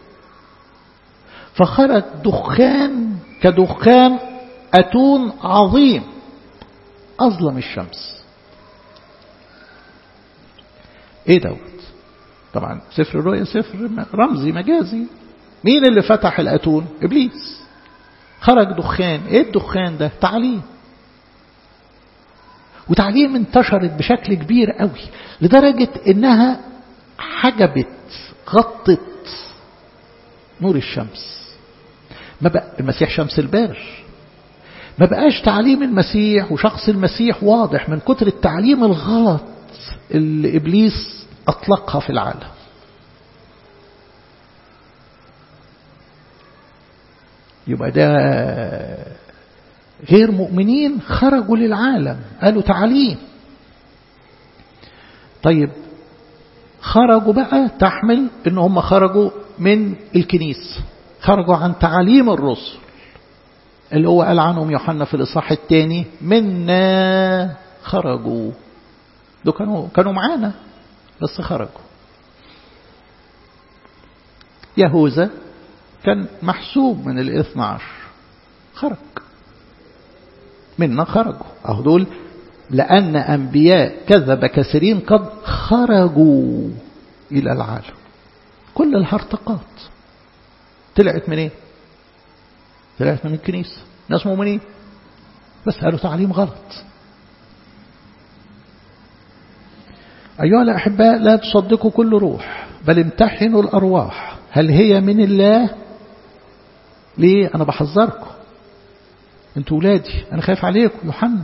فخرج دخان كدخان أتون عظيم أظلم الشمس ايه دوت طبعا سفر الرؤيا سفر رمزي مجازي مين اللي فتح الأتون إبليس خرج دخان ايه الدخان ده تعليم وتعليم انتشرت بشكل كبير قوي لدرجة انها حجبت غطت نور الشمس ما بقى المسيح شمس البر ما بقاش تعليم المسيح وشخص المسيح واضح من كتر التعليم الغلط اللي إبليس أطلقها في العالم يبقى ده غير مؤمنين خرجوا للعالم قالوا تعاليم طيب خرجوا بقى تحمل ان هم خرجوا من الكنيسة خرجوا عن تعاليم الرسل اللي هو قال عنهم يوحنا في الإصحاح الثاني منا خرجوا دول كانوا كانوا معانا بس خرجوا يهوذا كان محسوب من الاثنى عشر خرج منا خرجوا أهو دول لأن أنبياء كذب كثيرين قد خرجوا إلى العالم كل الهرطقات طلعت من ايه طلعت من الكنيسة ناس مؤمنين بس قالوا تعليم غلط أيها الأحباء لا تصدقوا كل روح بل امتحنوا الأرواح هل هي من الله ليه أنا بحذركم انتوا ولادي أنا خايف عليكم يوحنا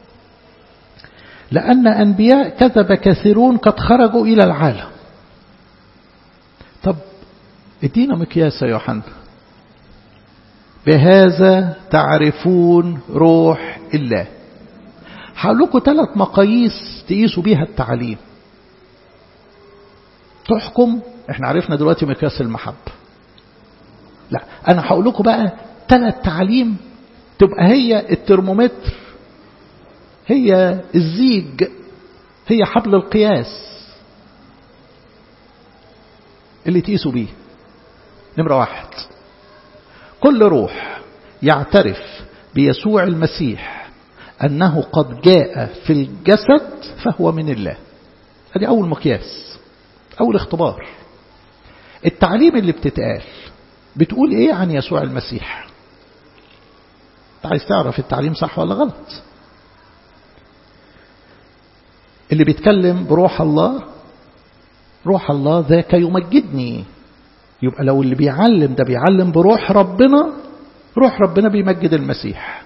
لأن أنبياء كذب كثيرون قد خرجوا إلى العالم طب ادينا مقياس يا يوحنا بهذا تعرفون روح الله هقول لكم ثلاث مقاييس تقيسوا بيها التعليم تحكم احنا عرفنا دلوقتي مقياس المحبة لا انا هقول لكم بقى ثلاث تعليم تبقى هي الترمومتر هي الزيج هي حبل القياس اللي تقيسوا بيه نمرة واحد كل روح يعترف بيسوع المسيح أنه قد جاء في الجسد فهو من الله هذه أول مقياس أول اختبار التعليم اللي بتتقال بتقول إيه عن يسوع المسيح انت عايز تعرف التعليم صح ولا غلط اللي بيتكلم بروح الله روح الله ذاك يمجدني يبقى لو اللي بيعلم ده بيعلم بروح ربنا روح ربنا بيمجد المسيح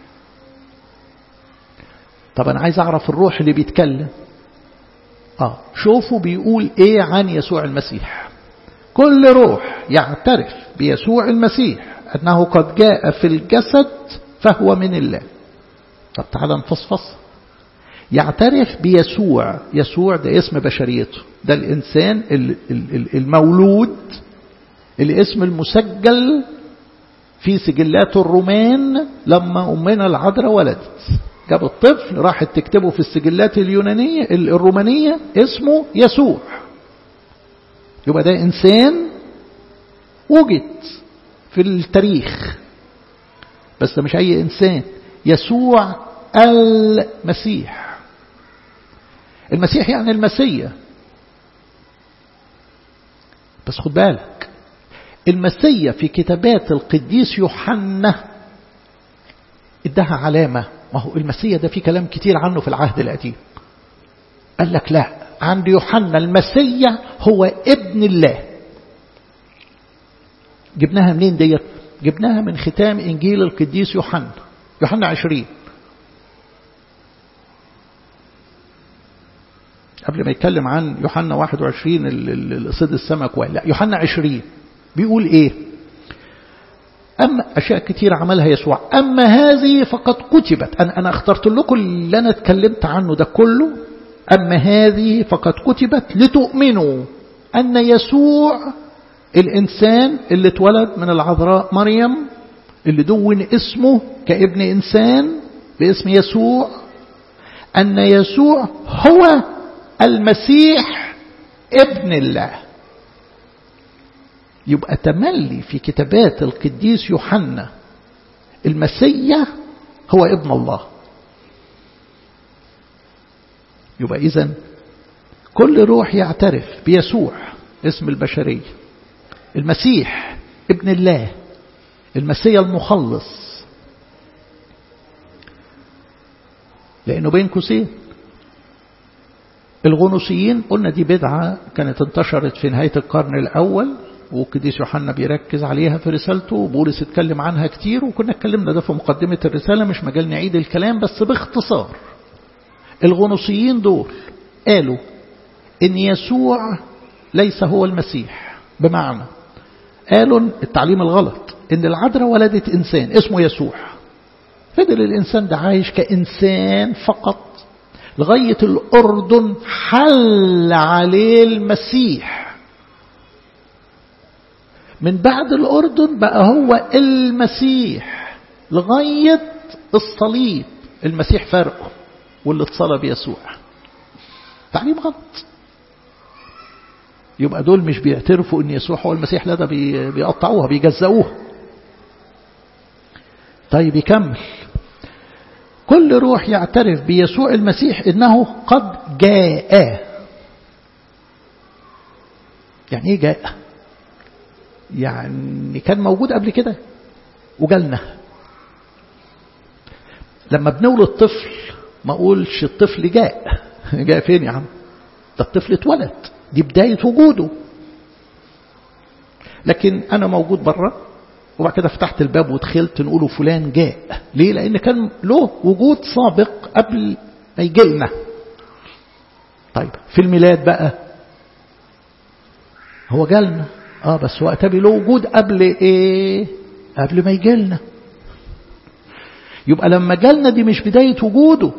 طب أنا عايز أعرف الروح اللي بيتكلم آه شوفوا بيقول إيه عن يسوع المسيح كل روح يعترف بيسوع المسيح أنه قد جاء في الجسد فهو من الله طب تعالى نفصفص يعترف بيسوع يسوع ده اسم بشريته ده الإنسان المولود الاسم المسجل في سجلات الرومان لما أمنا العذراء ولدت جاب الطفل راحت تكتبه في السجلات اليونانية الرومانية اسمه يسوع يبقى ده إنسان وجد في التاريخ بس ده مش أي إنسان يسوع المسيح المسيح يعني المسيح بس خد بالك المسيا في كتابات القديس يوحنا ادها علامة ما هو المسيا ده في كلام كتير عنه في العهد القديم قال لك لا عند يوحنا المسيا هو ابن الله جبناها منين ديت جبناها من ختام انجيل القديس يوحنا يوحنا عشرين قبل ما يتكلم عن يوحنا 21 صيد السمك لا يوحنا 20 بيقول ايه أما أشياء كتير عملها يسوع أما هذه فقد كتبت أنا, أنا اخترت لكم اللي أنا اتكلمت عنه ده كله أما هذه فقد كتبت لتؤمنوا أن يسوع الإنسان اللي اتولد من العذراء مريم اللي دون اسمه كابن إنسان باسم يسوع أن يسوع هو المسيح ابن الله يبقى تملي في كتابات القديس يوحنا المسيح هو ابن الله يبقى إذن كل روح يعترف بيسوع اسم البشرية المسيح ابن الله المسيح المخلص لأنه بين قوسين الغنوصيين قلنا دي بدعة كانت انتشرت في نهاية القرن الأول والقديس يوحنا بيركز عليها في رسالته وبولس اتكلم عنها كتير وكنا اتكلمنا ده في مقدمة الرسالة مش مجال نعيد الكلام بس باختصار الغنوصيين دول قالوا ان يسوع ليس هو المسيح بمعنى قالوا التعليم الغلط ان العذراء ولدت انسان اسمه يسوع فضل الانسان ده عايش كانسان فقط لغايه الاردن حل عليه المسيح من بعد الاردن بقى هو المسيح لغايه الصليب المسيح فرقه واللي اتصلب يسوع تعليم غلط يبقى دول مش بيعترفوا ان يسوع هو المسيح لا ده بيقطعوها بيجزؤوها طيب يكمل كل روح يعترف بيسوع المسيح انه قد جاء يعني ايه جاء يعني كان موجود قبل كده وجالنا لما بنولد طفل ما اقولش الطفل جاء جاء فين يا عم ده الطفل اتولد دي بداية وجوده لكن أنا موجود بره وبعد كده فتحت الباب ودخلت نقوله فلان جاء ليه لأن كان له وجود سابق قبل ما يجي لنا طيب في الميلاد بقى هو جالنا اه بس وقتها له وجود قبل ايه قبل ما يجي لنا يبقى لما جالنا دي مش بداية وجوده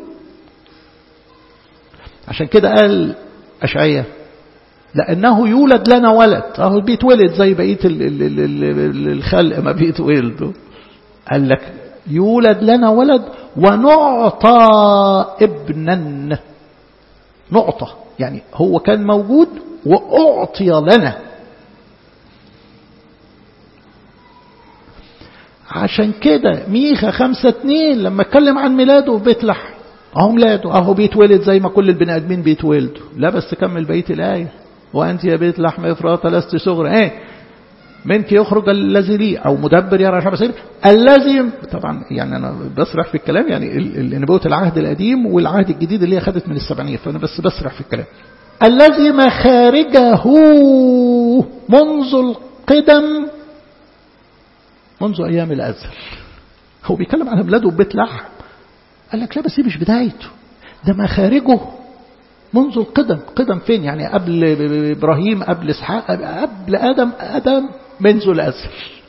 عشان كده قال أشعية لأنه يولد لنا ولد أهو بيتولد زي بقية الخلق ما بيتولدوا قال لك يولد لنا ولد ونعطى ابنا نعطى يعني هو كان موجود وأعطي لنا عشان كده ميخا خمسة اتنين لما اتكلم عن ميلاده في بيت لحم اهو ميلاده اهو بيتولد زي ما كل البني ادمين بيتولدوا لا بس كمل بقيه الايه وانت يا بيت لحم افراط لست صغرى ايه منك يخرج الذي لي او مدبر يرى شعب سير الذي طبعا يعني انا بسرح في الكلام يعني نبوه العهد القديم والعهد الجديد اللي هي خدت من السبعينيه فانا بس بسرح في الكلام الذي مخارجه منذ القدم منذ ايام الازل هو بيتكلم عن اولاده ببيت لحم قال لك لا بس دي مش بدايته ده مخارجه منذ القدم قدم فين يعني قبل إبراهيم قبل إسحاق قبل آدم آدم منذ الأزل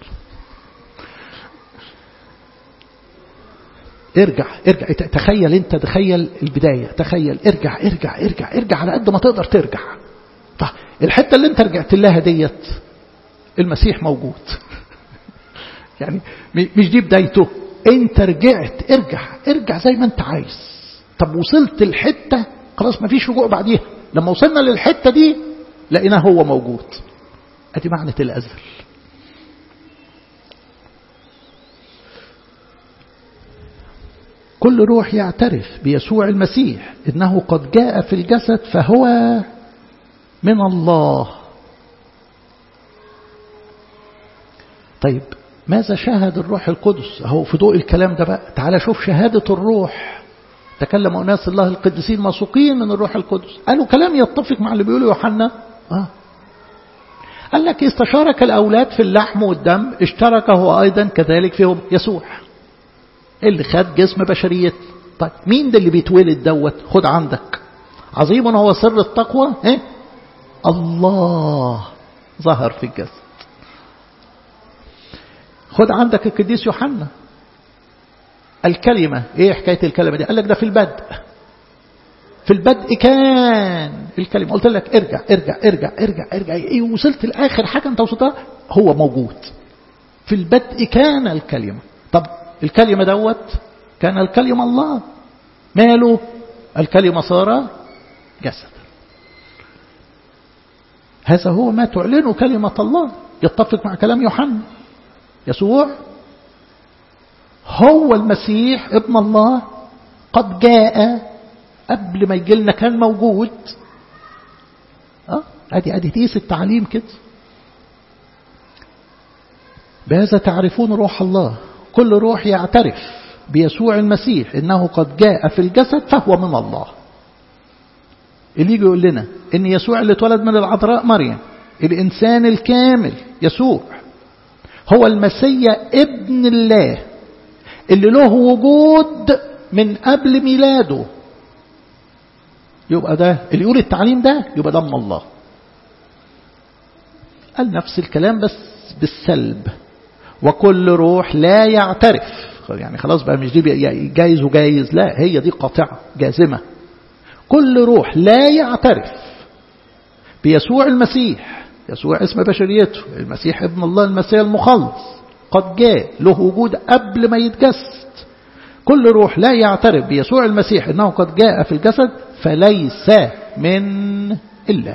ارجع ارجع تخيل انت تخيل البداية تخيل ارجع ارجع ارجع ارجع على قد ما تقدر ترجع طيب الحتة اللي انت رجعت لها ديت المسيح موجود يعني مش دي بدايته انت رجعت ارجع ارجع زي ما انت عايز طب وصلت الحتة خلاص ما فيش رجوع بعديها لما وصلنا للحتة دي لقيناه هو موجود ادي معنى الازل كل روح يعترف بيسوع المسيح انه قد جاء في الجسد فهو من الله طيب ماذا شاهد الروح القدس اهو في ضوء الكلام ده بقى تعالى شوف شهادة الروح تكلم أناس الله القديسين موثوقين من الروح القدس قالوا كلام يتفق مع اللي بيقوله يوحنا آه. قال لك استشارك الأولاد في اللحم والدم اشترك هو أيضا كذلك فيهم يسوع اللي خد جسم بشريتنا طيب مين ده اللي بيتولد دوت خد عندك عظيم هو سر التقوى ايه الله ظهر في الجسد خد عندك القديس يوحنا الكلمة ايه حكاية الكلمة دي قال لك ده في البدء في البدء كان الكلمة قلت لك ارجع ارجع ارجع ارجع ارجع ايه وصلت لآخر حاجة انت وصلتها هو موجود في البدء كان الكلمة طب الكلمة دوت كان الكلمة الله ماله الكلمة صار جسد هذا هو ما تعلنه كلمة الله يتفق مع كلام يوحنا يسوع هو المسيح ابن الله قد جاء قبل ما يجي لنا كان موجود اه ادي ادي تقيس التعليم كده بهذا تعرفون روح الله كل روح يعترف بيسوع المسيح انه قد جاء في الجسد فهو من الله اللي يجي يقول لنا ان يسوع اللي اتولد من العذراء مريم الانسان الكامل يسوع هو المسيا ابن الله اللي له وجود من قبل ميلاده يبقى ده اللي يقول التعليم ده يبقى ده من الله قال نفس الكلام بس بالسلب وكل روح لا يعترف يعني خلاص بقى مش دي جايز وجايز لا هي دي قاطعة جازمة كل روح لا يعترف بيسوع المسيح يسوع اسم بشريته المسيح ابن الله المسيح المخلص قد جاء له وجود قبل ما يتجسد كل روح لا يعترف بيسوع المسيح انه قد جاء في الجسد فليس من الله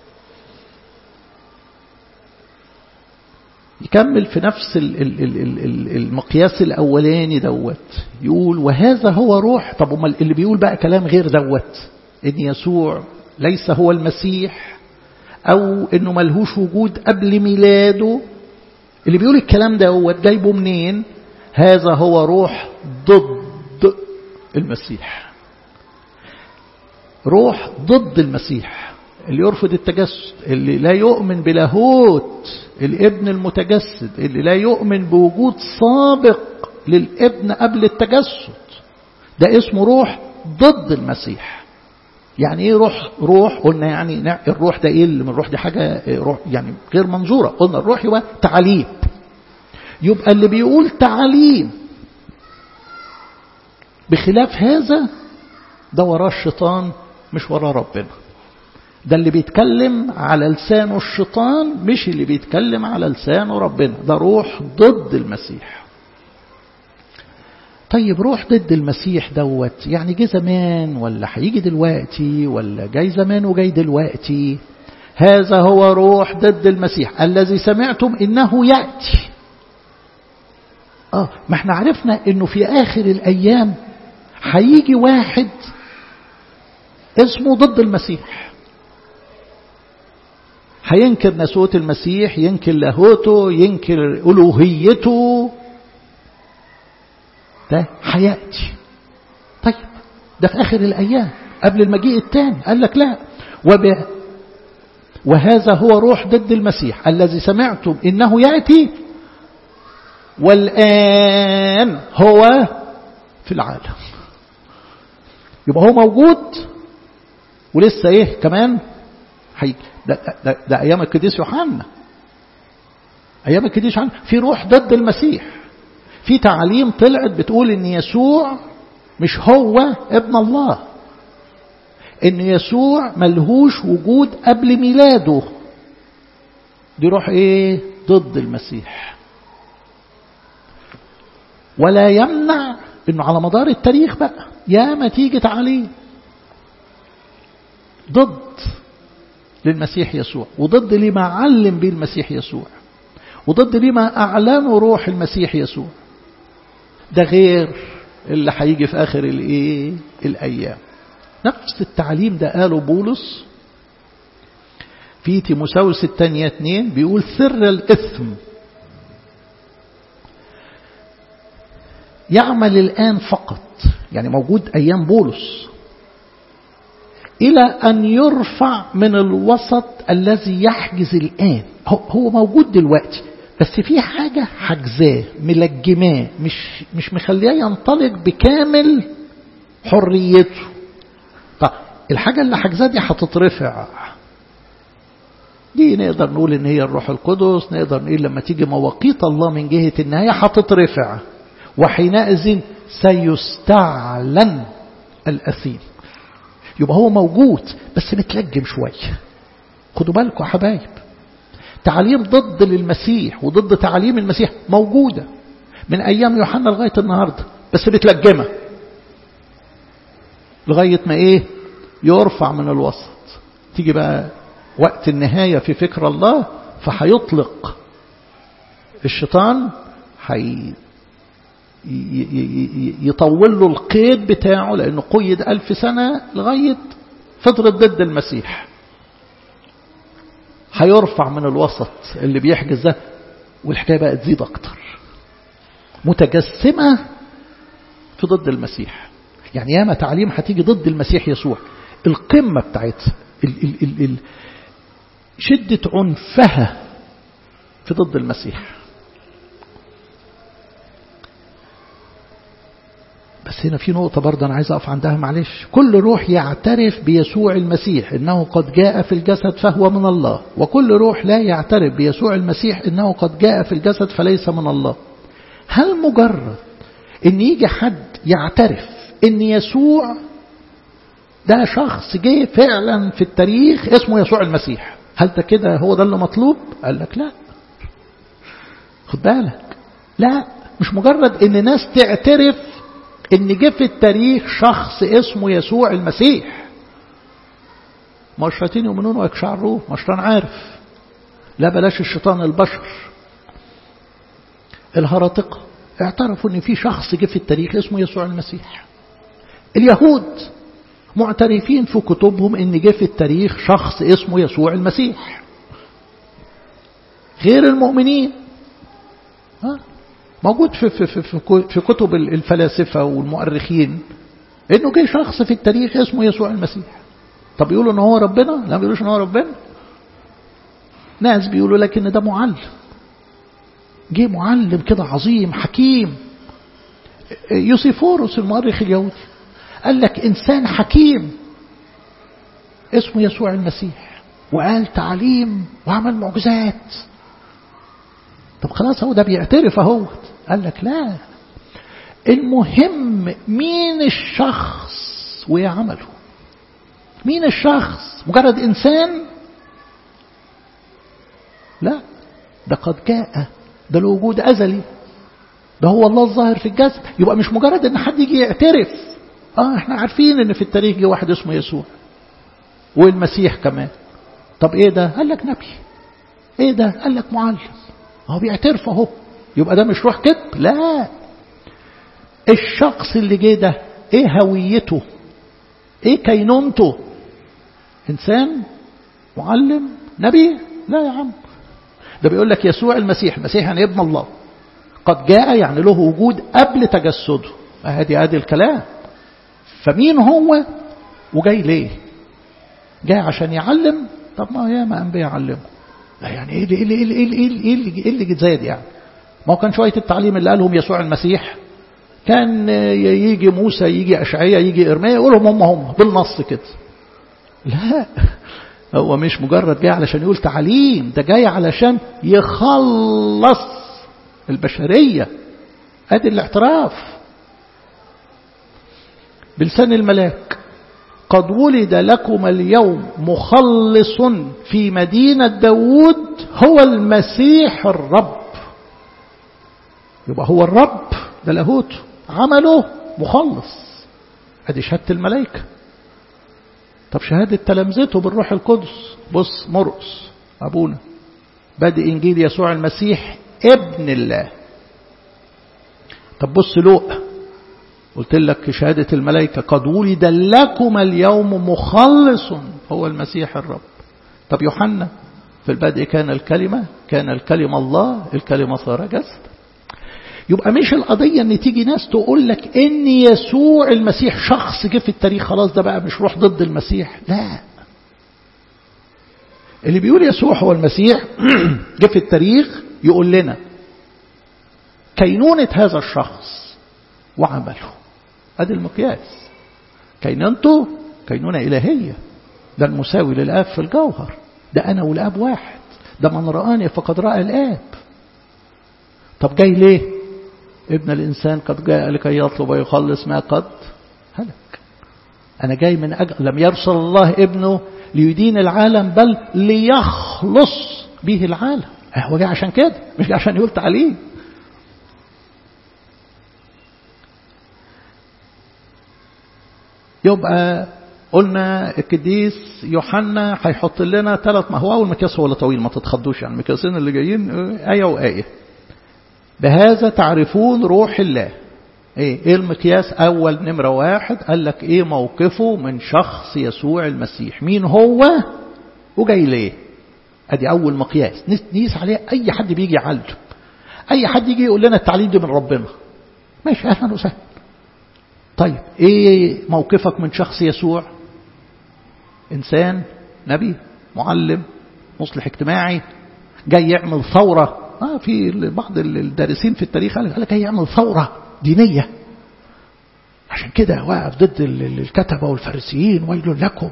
يكمل في نفس المقياس الأولاني دوت يقول وهذا هو روح طب اللي بيقول بقى كلام غير دوت إن يسوع ليس هو المسيح أو إنه ملهوش وجود قبل ميلاده اللي بيقول الكلام دوت جايبه منين هذا هو روح ضد المسيح روح ضد المسيح اللي يرفض التجسد اللي لا يؤمن بلاهوت الابن المتجسد اللي لا يؤمن بوجود سابق للابن قبل التجسد ده اسمه روح ضد المسيح يعني ايه روح روح قلنا يعني الروح ده ايه اللي من الروح دي حاجه روح يعني غير منظوره قلنا الروح هو تعليم يبقى اللي بيقول تعليم بخلاف هذا ده وراه الشيطان مش وراه ربنا ده اللي بيتكلم على لسانه الشيطان مش اللي بيتكلم على لسانه ربنا ده روح ضد المسيح طيب روح ضد المسيح دوت يعني جه زمان ولا هيجي دلوقتي ولا جاي زمان وجاي دلوقتي هذا هو روح ضد المسيح الذي سمعتم انه ياتي اه ما احنا عرفنا انه في اخر الايام هيجي واحد اسمه ضد المسيح هينكر نسوة المسيح ينكر لاهوته ينكر ألوهيته ده هيأتي طيب ده في آخر الأيام قبل المجيء الثاني قال لك لا وب وهذا هو روح ضد المسيح الذي سمعتم إنه يأتي والآن هو في العالم يبقى هو موجود ولسه ايه كمان هيجي ده, ده, ده ايام القديس يوحنا ايام القديس يوحنا في روح ضد المسيح في تعاليم طلعت بتقول ان يسوع مش هو ابن الله ان يسوع ملهوش وجود قبل ميلاده دي روح ايه ضد المسيح ولا يمنع انه على مدار التاريخ بقى يا ما تيجي تعاليم ضد للمسيح يسوع وضد لما علم به المسيح يسوع وضد لما أعلنه روح المسيح يسوع ده غير اللي هيجي في آخر الإيه الأيام نفس التعليم ده قاله بولس في تيموساوس الثانية اتنين بيقول سر الإثم يعمل الآن فقط يعني موجود أيام بولس إلى أن يرفع من الوسط الذي يحجز الآن هو موجود دلوقتي بس في حاجة حجزاه ملجماه مش مش مخليه ينطلق بكامل حريته طب الحاجة اللي حجزاه دي هتترفع دي نقدر نقول ان هي الروح القدس نقدر نقول لما تيجي مواقيت الله من جهة النهاية هتترفع وحينئذ سيستعلن الأثيم يبقى هو موجود بس متلجم شوية خدوا بالكم يا حبايب تعليم ضد للمسيح وضد تعليم المسيح موجودة من أيام يوحنا لغاية النهاردة بس متلجمة لغاية ما إيه يرفع من الوسط تيجي بقى وقت النهاية في فكر الله فهيطلق الشيطان حي يطول له القيد بتاعه لأنه قيد ألف سنة لغاية فترة ضد المسيح هيرفع من الوسط اللي بيحجز ده والحكاية بقى تزيد أكتر متجسمة في ضد المسيح يعني ياما تعليم هتيجي ضد المسيح يسوع القمة بتاعتها ال ال ال ال شدة عنفها في ضد المسيح بس بس هنا في نقطة برضه أنا عايز أقف عندها معلش كل روح يعترف بيسوع المسيح إنه قد جاء في الجسد فهو من الله وكل روح لا يعترف بيسوع المسيح إنه قد جاء في الجسد فليس من الله هل مجرد إن يجي حد يعترف إن يسوع ده شخص جه فعلا في التاريخ اسمه يسوع المسيح هل ده كده هو ده اللي مطلوب قال لك لا خد بالك لا مش مجرد ان ناس تعترف ان جه في التاريخ شخص اسمه يسوع المسيح ما الشياطين يؤمنون ويكشعروه ما الشيطان عارف لا بلاش الشيطان البشر الهرطقة اعترفوا ان في شخص جه في التاريخ اسمه يسوع المسيح اليهود معترفين في كتبهم ان جه في التاريخ شخص اسمه يسوع المسيح غير المؤمنين ها موجود في, في, في, في كتب الفلاسفة والمؤرخين انه جه شخص في التاريخ اسمه يسوع المسيح طب يقولوا ان هو ربنا لا ما بيقولوش ان هو ربنا ناس بيقولوا لك ان ده معلم جه معلم كده عظيم حكيم يوسيفوروس المؤرخ اليهودي قال لك انسان حكيم اسمه يسوع المسيح وقال تعليم وعمل معجزات طب خلاص هو ده بيعترف اهو قال لك لا المهم مين الشخص وايه عمله مين الشخص مجرد انسان لا ده قد جاء ده له وجود ازلي ده هو الله الظاهر في الجسد يبقى مش مجرد ان حد يجي يعترف اه احنا عارفين ان في التاريخ جه واحد اسمه يسوع والمسيح كمان طب ايه ده قال لك نبي ايه ده قال لك معلم هو بيعترف اهو يبقى ده مش روح كده لا الشخص اللي جه ده ايه هويته ايه كينونته انسان معلم نبي لا يا عم ده بيقول لك يسوع المسيح المسيح يعني ابن الله قد جاء يعني له وجود قبل تجسده ادي ادي الكلام فمين هو وجاي ليه جاي عشان يعلم طب ما يا ما انبياء علموا لا يعني ايه اللي ايه اللي ايه اللي ايه اللي ايه اللي, إيه اللي زاد يعني ما هو كان شويه التعليم اللي قالهم يسوع المسيح كان يجي موسى يجي اشعياء يجي ارميا يقولهم هم هم بالنص كده لا هو مش مجرد جاي علشان يقول تعليم ده جاي علشان يخلص البشريه ادي الاعتراف بلسان الملاك قد ولد لكم اليوم مخلص في مدينة داود هو المسيح الرب يبقى هو الرب ده لاهوت عمله مخلص ادي شهادة الملائكة طب شهادة تلامذته بالروح القدس بص مرقس أبونا بدء إنجيل يسوع المسيح ابن الله طب بص لوقا قلت لك شهادة الملائكة قد ولد لكم اليوم مخلص هو المسيح الرب طب يوحنا في البدء كان الكلمة كان الكلمة الله الكلمة صار جسد يبقى مش القضية ان تيجي ناس تقول لك ان يسوع المسيح شخص جه في التاريخ خلاص ده بقى مش روح ضد المسيح لا اللي بيقول يسوع هو المسيح جه في التاريخ يقول لنا كينونة هذا الشخص وعمله ادي المقياس كينونته كينونة إلهية ده المساوي للآب في الجوهر ده أنا والآب واحد ده من رآني فقد رأى الآب طب جاي ليه ابن الإنسان قد جاء لكي يطلب ويخلص ما قد هلك أنا جاي من أجل لم يرسل الله ابنه ليدين العالم بل ليخلص به العالم هو جاي عشان كده مش جاي عشان يقول تعليم يبقى قلنا القديس يوحنا هيحط لنا ثلاث ما هو اول مكياس هو اللي طويل ما تتخضوش يعني المكياسين اللي جايين ايه وايه بهذا تعرفون روح الله ايه ايه المقياس اول نمره واحد قال لك ايه موقفه من شخص يسوع المسيح مين هو وجاي ليه ادي اول مقياس نقيس عليه اي حد بيجي يعلم اي حد يجي يقول لنا التعليم ده من ربنا ماشي اهلا وسهلا طيب ايه موقفك من شخص يسوع انسان نبي معلم مصلح اجتماعي جاي يعمل ثورة آه في بعض الدارسين في التاريخ قال لك جاي يعمل ثورة دينية عشان كده واقف ضد الكتبة والفارسيين ويل لكم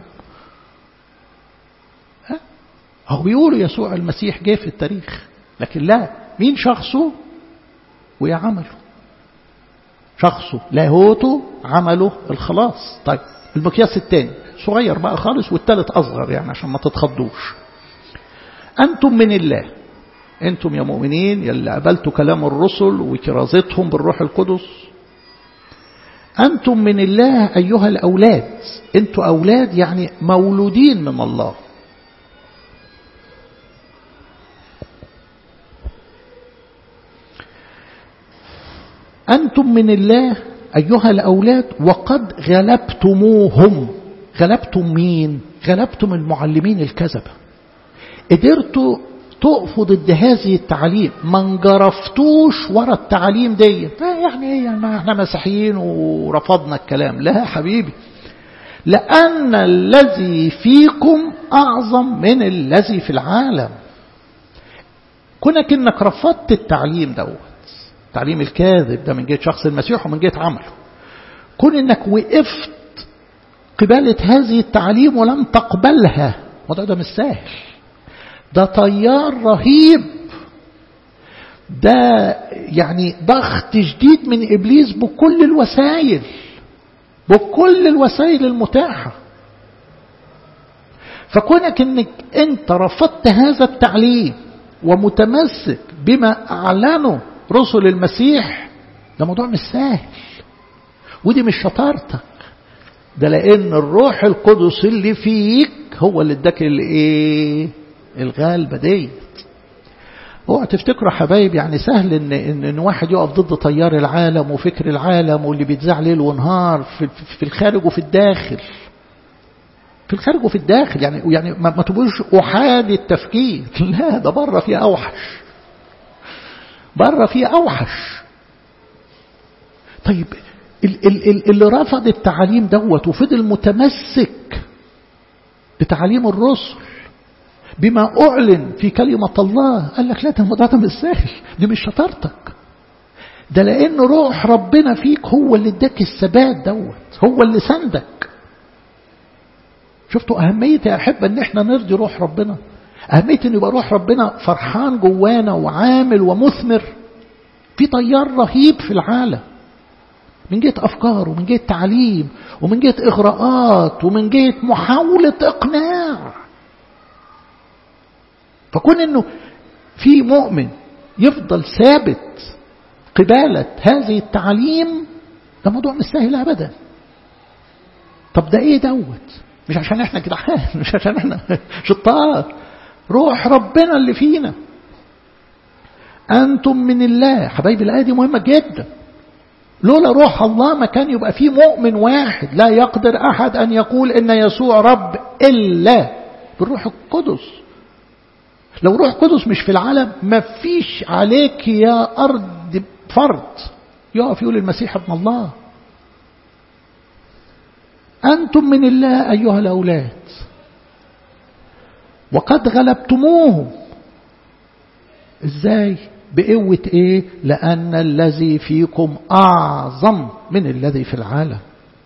ها؟ هو بيقولوا يسوع المسيح جه في التاريخ لكن لا مين شخصه ويا عمله شخصه لاهوته عمله الخلاص طيب المقياس الثاني صغير بقى خالص والثالث أصغر يعني عشان ما تتخضوش أنتم من الله أنتم يا مؤمنين يلي قبلتوا كلام الرسل وكرازتهم بالروح القدس أنتم من الله أيها الأولاد أنتم أولاد يعني مولودين من الله أنتم من الله أيها الأولاد وقد غلبتموهم غلبتم مين غلبتم المعلمين الكذبة قدرتوا تقفوا ضد هذه التعاليم ما انجرفتوش ورا التعاليم دي يعني ايه ما احنا مسيحيين ورفضنا الكلام لا يا حبيبي لأن الذي فيكم أعظم من الذي في العالم كونك انك رفضت التعليم دوت التعليم الكاذب ده من جهة شخص المسيح ومن جهة عمله كون انك وقفت قبالة هذه التعليم ولم تقبلها وده ده مش سهل ده طيار رهيب ده يعني ضغط شديد من إبليس بكل الوسائل بكل الوسائل المتاحة فكونك انك انت رفضت هذا التعليم ومتمسك بما اعلنه رسل المسيح ده موضوع مش سهل ودي مش شطارتك ده لان الروح القدس اللي فيك هو اللي اداك الايه الغالبه ديت اوعى تفتكروا حبايب يعني سهل ان ان, إن واحد يقف ضد تيار العالم وفكر العالم واللي بيتذاع ليل ونهار في, في الخارج وفي الداخل في الخارج وفي الداخل يعني يعني ما, ما تبقوش احاد التفكير لا ده بره فيه اوحش بره فيه اوحش طيب ال ال ال اللي رفض التعاليم دوت وفضل متمسك بتعاليم الرسل بما أعلن في كلمة الله قال لك لا ده الموضوع ده مش سهل دي مش شطارتك ده لأن روح ربنا فيك هو اللي اداك الثبات دوت هو اللي سندك شفتوا أهمية يا أحبة أن احنا نرضي روح ربنا أهمية أن يبقى روح ربنا فرحان جوانا وعامل ومثمر في طيار رهيب في العالم من جهة أفكار ومن جهة تعليم ومن جهة إغراءات ومن جهة محاولة إقناع فكون أنه في مؤمن يفضل ثابت قبالة هذه التعليم ده موضوع مش سهل أبدا طب ده إيه دوت مش عشان إحنا جدعان مش عشان إحنا شطار روح ربنا اللي فينا أنتم من الله حبايبي الآية دي مهمة جدا لولا روح الله ما كان يبقى فيه مؤمن واحد لا يقدر أحد أن يقول إن يسوع رب إلا بالروح القدس لو روح قدس مش في العالم ما فيش عليك يا أرض فرد يقف يقول المسيح ابن الله أنتم من الله أيها الأولاد وقد غلبتموهم ازاي بقوة ايه لأن الذي فيكم أعظم من الذي في العالم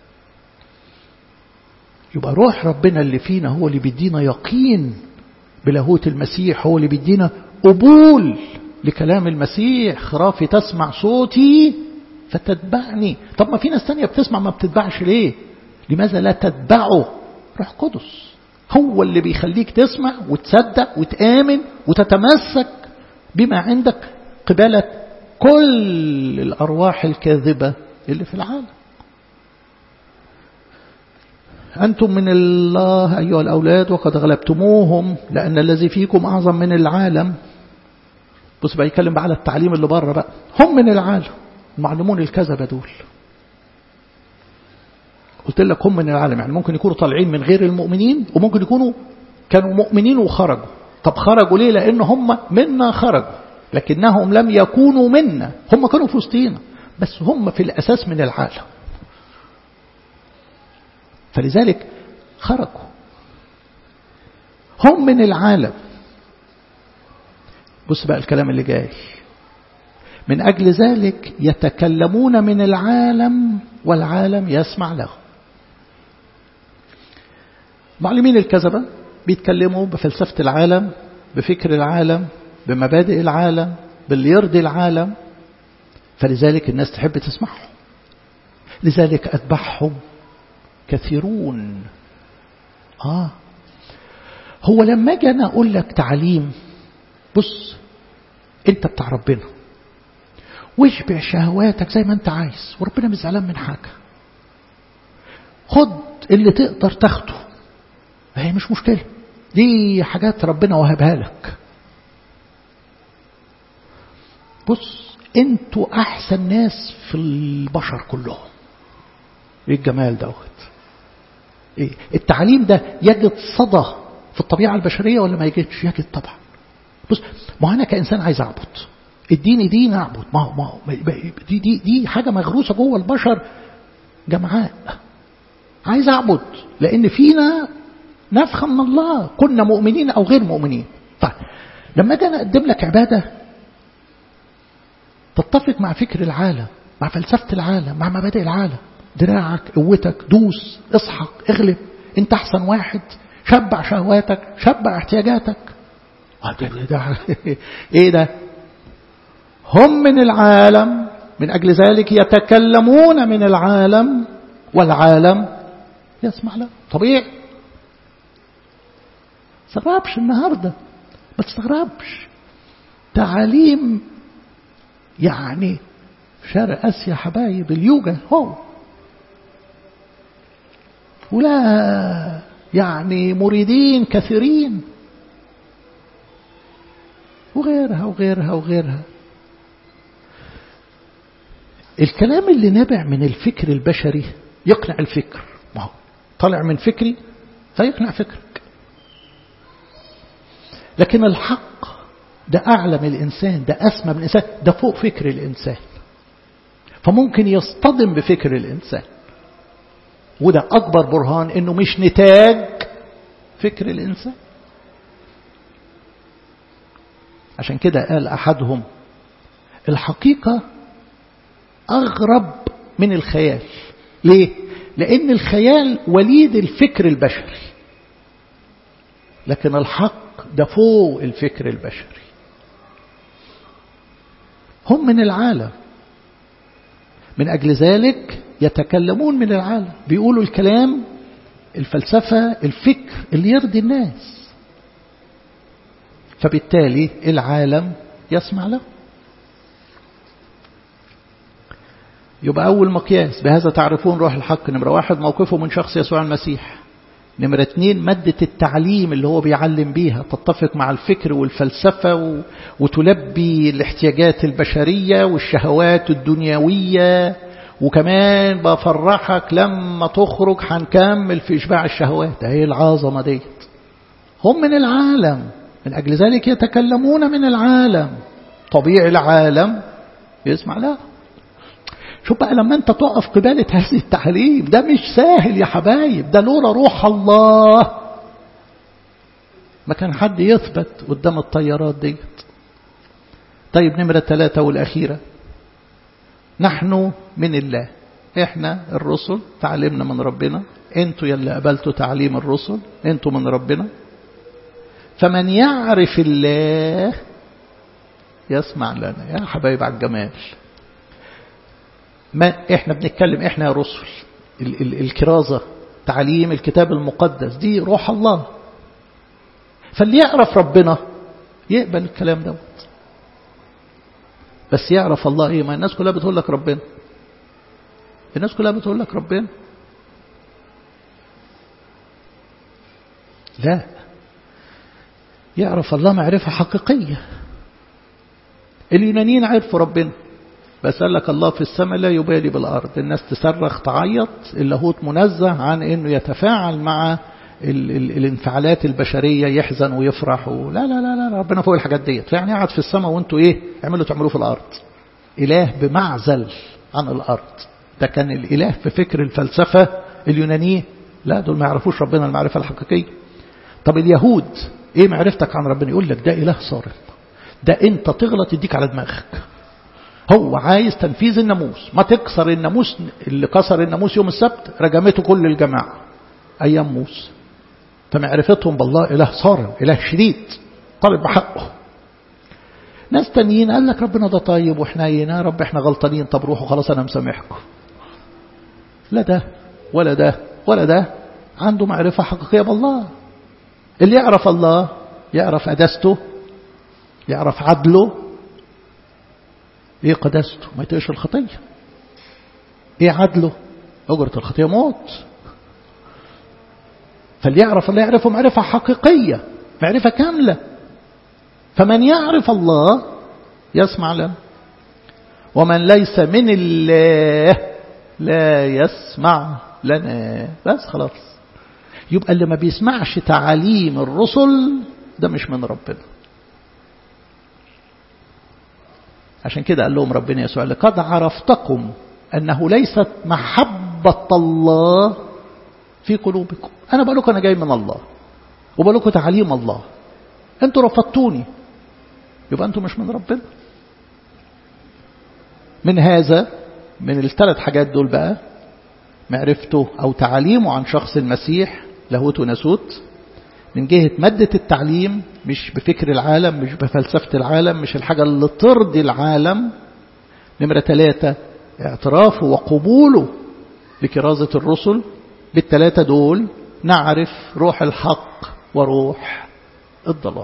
يبقى روح ربنا اللي فينا هو اللي بيدينا يقين بلاهوت المسيح هو اللي بيدينا قبول لكلام المسيح خرافي تسمع صوتي فتتبعني طب ما في ناس تانية بتسمع ما بتتبعش ليه لماذا لا تتبعه روح قدس هو اللي بيخليك تسمع وتصدق وتآمن وتتمسك بما عندك قبالة كل الأرواح الكاذبة اللي في العالم أنتم من الله أيها الأولاد وقد غلبتموهم لأن الذي فيكم أعظم من العالم بص بقى يتكلم بقى على التعليم اللي بره بقى هم من العالم المعلمون الكذبة دول قلت لك هم من العالم يعني ممكن يكونوا طالعين من غير المؤمنين وممكن يكونوا كانوا مؤمنين وخرجوا طب خرجوا ليه لأن هم منا خرجوا لكنهم لم يكونوا منا هم كانوا في وسطينا بس هم في الأساس من العالم فلذلك خرجوا هم من العالم بص بقى الكلام اللي جاي من أجل ذلك يتكلمون من العالم والعالم يسمع له معلمين الكذبة بيتكلموا بفلسفة العالم بفكر العالم بمبادئ العالم باللي يرضي العالم فلذلك الناس تحب تسمعهم لذلك أتبعهم كثيرون آه هو لما اجي انا اقول لك تعليم بص انت بتاع ربنا واشبع شهواتك زي ما انت عايز وربنا مش زعلان من حاجه خد اللي تقدر تاخده هي مش مشكله دي حاجات ربنا وهبها لك بص انتوا احسن ناس في البشر كلهم ايه الجمال دوت ايه التعليم ده يجد صدى في الطبيعة البشرية ولا ما يجدش يجد طبعا بص ما أنا كإنسان عايز أعبد اديني دين أعبد ما هو ما هو دي دي دي حاجة مغروسة جوه البشر جمعاء عايز أعبد لأن فينا نفخة من الله كنا مؤمنين أو غير مؤمنين طيب لما أجي أنا أقدم لك عبادة تتفق مع فكر العالم مع فلسفة العالم مع مبادئ العالم دراعك قوتك دوس اصحك اغلب انت احسن واحد شبع شهواتك شبع احتياجاتك ده ده ايه ده هم من العالم من اجل ذلك يتكلمون من العالم والعالم يسمع له طبيعي تستغربش النهارده ما تستغربش تعاليم يعني في شرق اسيا حبايب اليوجا هو ولا يعني مريدين كثيرين وغيرها وغيرها وغيرها الكلام اللي نابع من الفكر البشري يقنع الفكر ما هو طالع من فكري فيقنع فكرك لكن الحق ده أعلى من الإنسان ده أسمى من الإنسان ده فوق فكر الإنسان فممكن يصطدم بفكر الإنسان وده أكبر برهان إنه مش نتاج فكر الإنسان عشان كده قال أحدهم الحقيقة أغرب من الخيال ليه؟ لأن الخيال وليد الفكر البشري لكن الحق ده فوق الفكر البشري هم من العالم من أجل ذلك يتكلمون من العالم بيقولوا الكلام الفلسفة الفكر اللي يرضي الناس فبالتالي العالم يسمع له يبقى أول مقياس بهذا تعرفون روح الحق نمرة واحد موقفه من شخص يسوع المسيح نمرة اتنين مادة التعليم اللي هو بيعلم بيها تتفق مع الفكر والفلسفة و... وتلبي الاحتياجات البشرية والشهوات الدنيوية وكمان بفرحك لما تخرج هنكمل في إشباع الشهوات هي العظمة ديت هم من العالم من أجل ذلك يتكلمون من العالم طبيعي العالم يسمع لا شوف بقى لما انت تقف قبالة هذه التعليم ده مش سهل يا حبايب ده لولا روح الله ما كان حد يثبت قدام الطيارات ديت طيب نمرة ثلاثة والأخيرة نحن من الله احنا الرسل تعليمنا من ربنا انتوا يلي قبلتوا تعليم الرسل انتوا من ربنا فمن يعرف الله يسمع لنا يا حبايب على الجمال ما احنا بنتكلم احنا يا رسل ال ال الكرازة تعليم الكتاب المقدس دي روح الله فاللي يعرف ربنا يقبل الكلام دوت بس يعرف الله ايه ما الناس كلها بتقول لك ربنا الناس كلها بتقول لك ربنا لا يعرف الله معرفة حقيقية اليونانيين عرفوا ربنا بس قال لك الله في السماء لا يبالي بالأرض الناس تصرخ تعيط اللاهوت منزه عن أنه يتفاعل مع ال ال الانفعالات البشرية يحزن ويفرح و... لا لا لا لا ربنا فوق الحاجات ديت يعني قاعد في السماء وانتوا ايه اعملوا تعملوه في الأرض إله بمعزل عن الأرض ده كان الإله في فكر الفلسفة اليونانية لا دول ما يعرفوش ربنا المعرفة الحقيقية طب اليهود ايه معرفتك عن ربنا يقول لك ده إله صارم ده انت تغلط يديك على دماغك هو عايز تنفيذ الناموس ما تكسر الناموس اللي كسر الناموس يوم السبت رجمته كل الجماعة أيام موسى فمعرفتهم بالله إله صارم إله شديد طالب بحقه ناس تانيين قال لك ربنا ده طيب وحنين يا رب احنا غلطانين طب روحوا خلاص انا مسامحكم لا ده ولا ده ولا ده عنده معرفة حقيقية بالله اللي يعرف الله يعرف قداسته يعرف عدله ايه قداسته ما يطيقش الخطية ايه عدله أجرة الخطية موت فاللي يعرف الله يعرفه معرفة حقيقية معرفة كاملة فمن يعرف الله يسمع له ومن ليس من الله لا يسمع لنا بس خلاص يبقى اللي ما بيسمعش تعاليم الرسل ده مش من ربنا عشان كده قال لهم ربنا يسوع لقد عرفتكم أنه ليست محبة الله في قلوبكم أنا بقول لكم أنا جاي من الله وبقول لكم تعليم الله أنتوا رفضتوني يبقى أنتوا مش من ربنا من هذا من الثلاث حاجات دول بقى معرفته أو تعليمه عن شخص المسيح لاهوت وناسوت من جهة مادة التعليم مش بفكر العالم مش بفلسفة العالم مش الحاجة اللي ترضي العالم نمرة ثلاثة اعترافه وقبوله بكرازة الرسل بالثلاثة دول نعرف روح الحق وروح الضلال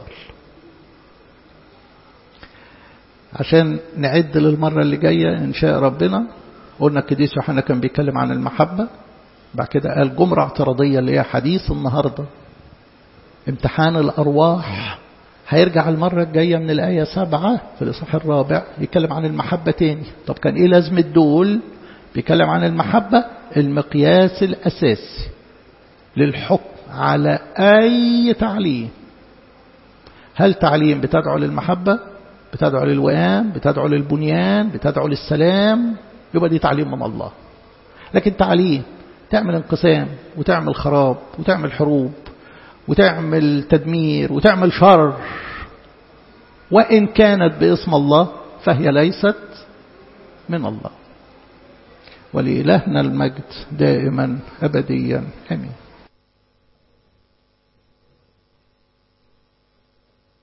عشان نعد للمرة اللي جاية إن شاء ربنا قلنا القديس يوحنا كان بيتكلم عن المحبة بعد كده قال جمرة اعتراضية اللي هي حديث النهاردة امتحان الأرواح هيرجع المرة الجاية من الآية سبعة في الإصحاح الرابع يتكلم عن المحبة تاني طب كان إيه لازمة دول بيتكلم عن المحبة المقياس الأساسي للحكم على أي تعليم هل تعليم بتدعو للمحبة بتدعو للوئام بتدعو للبنيان بتدعو للسلام يبقى دي تعليم من الله لكن تعليم تعمل انقسام وتعمل خراب وتعمل حروب وتعمل تدمير وتعمل شر وإن كانت باسم الله فهي ليست من الله ولإلهنا المجد دائما أبديا أمين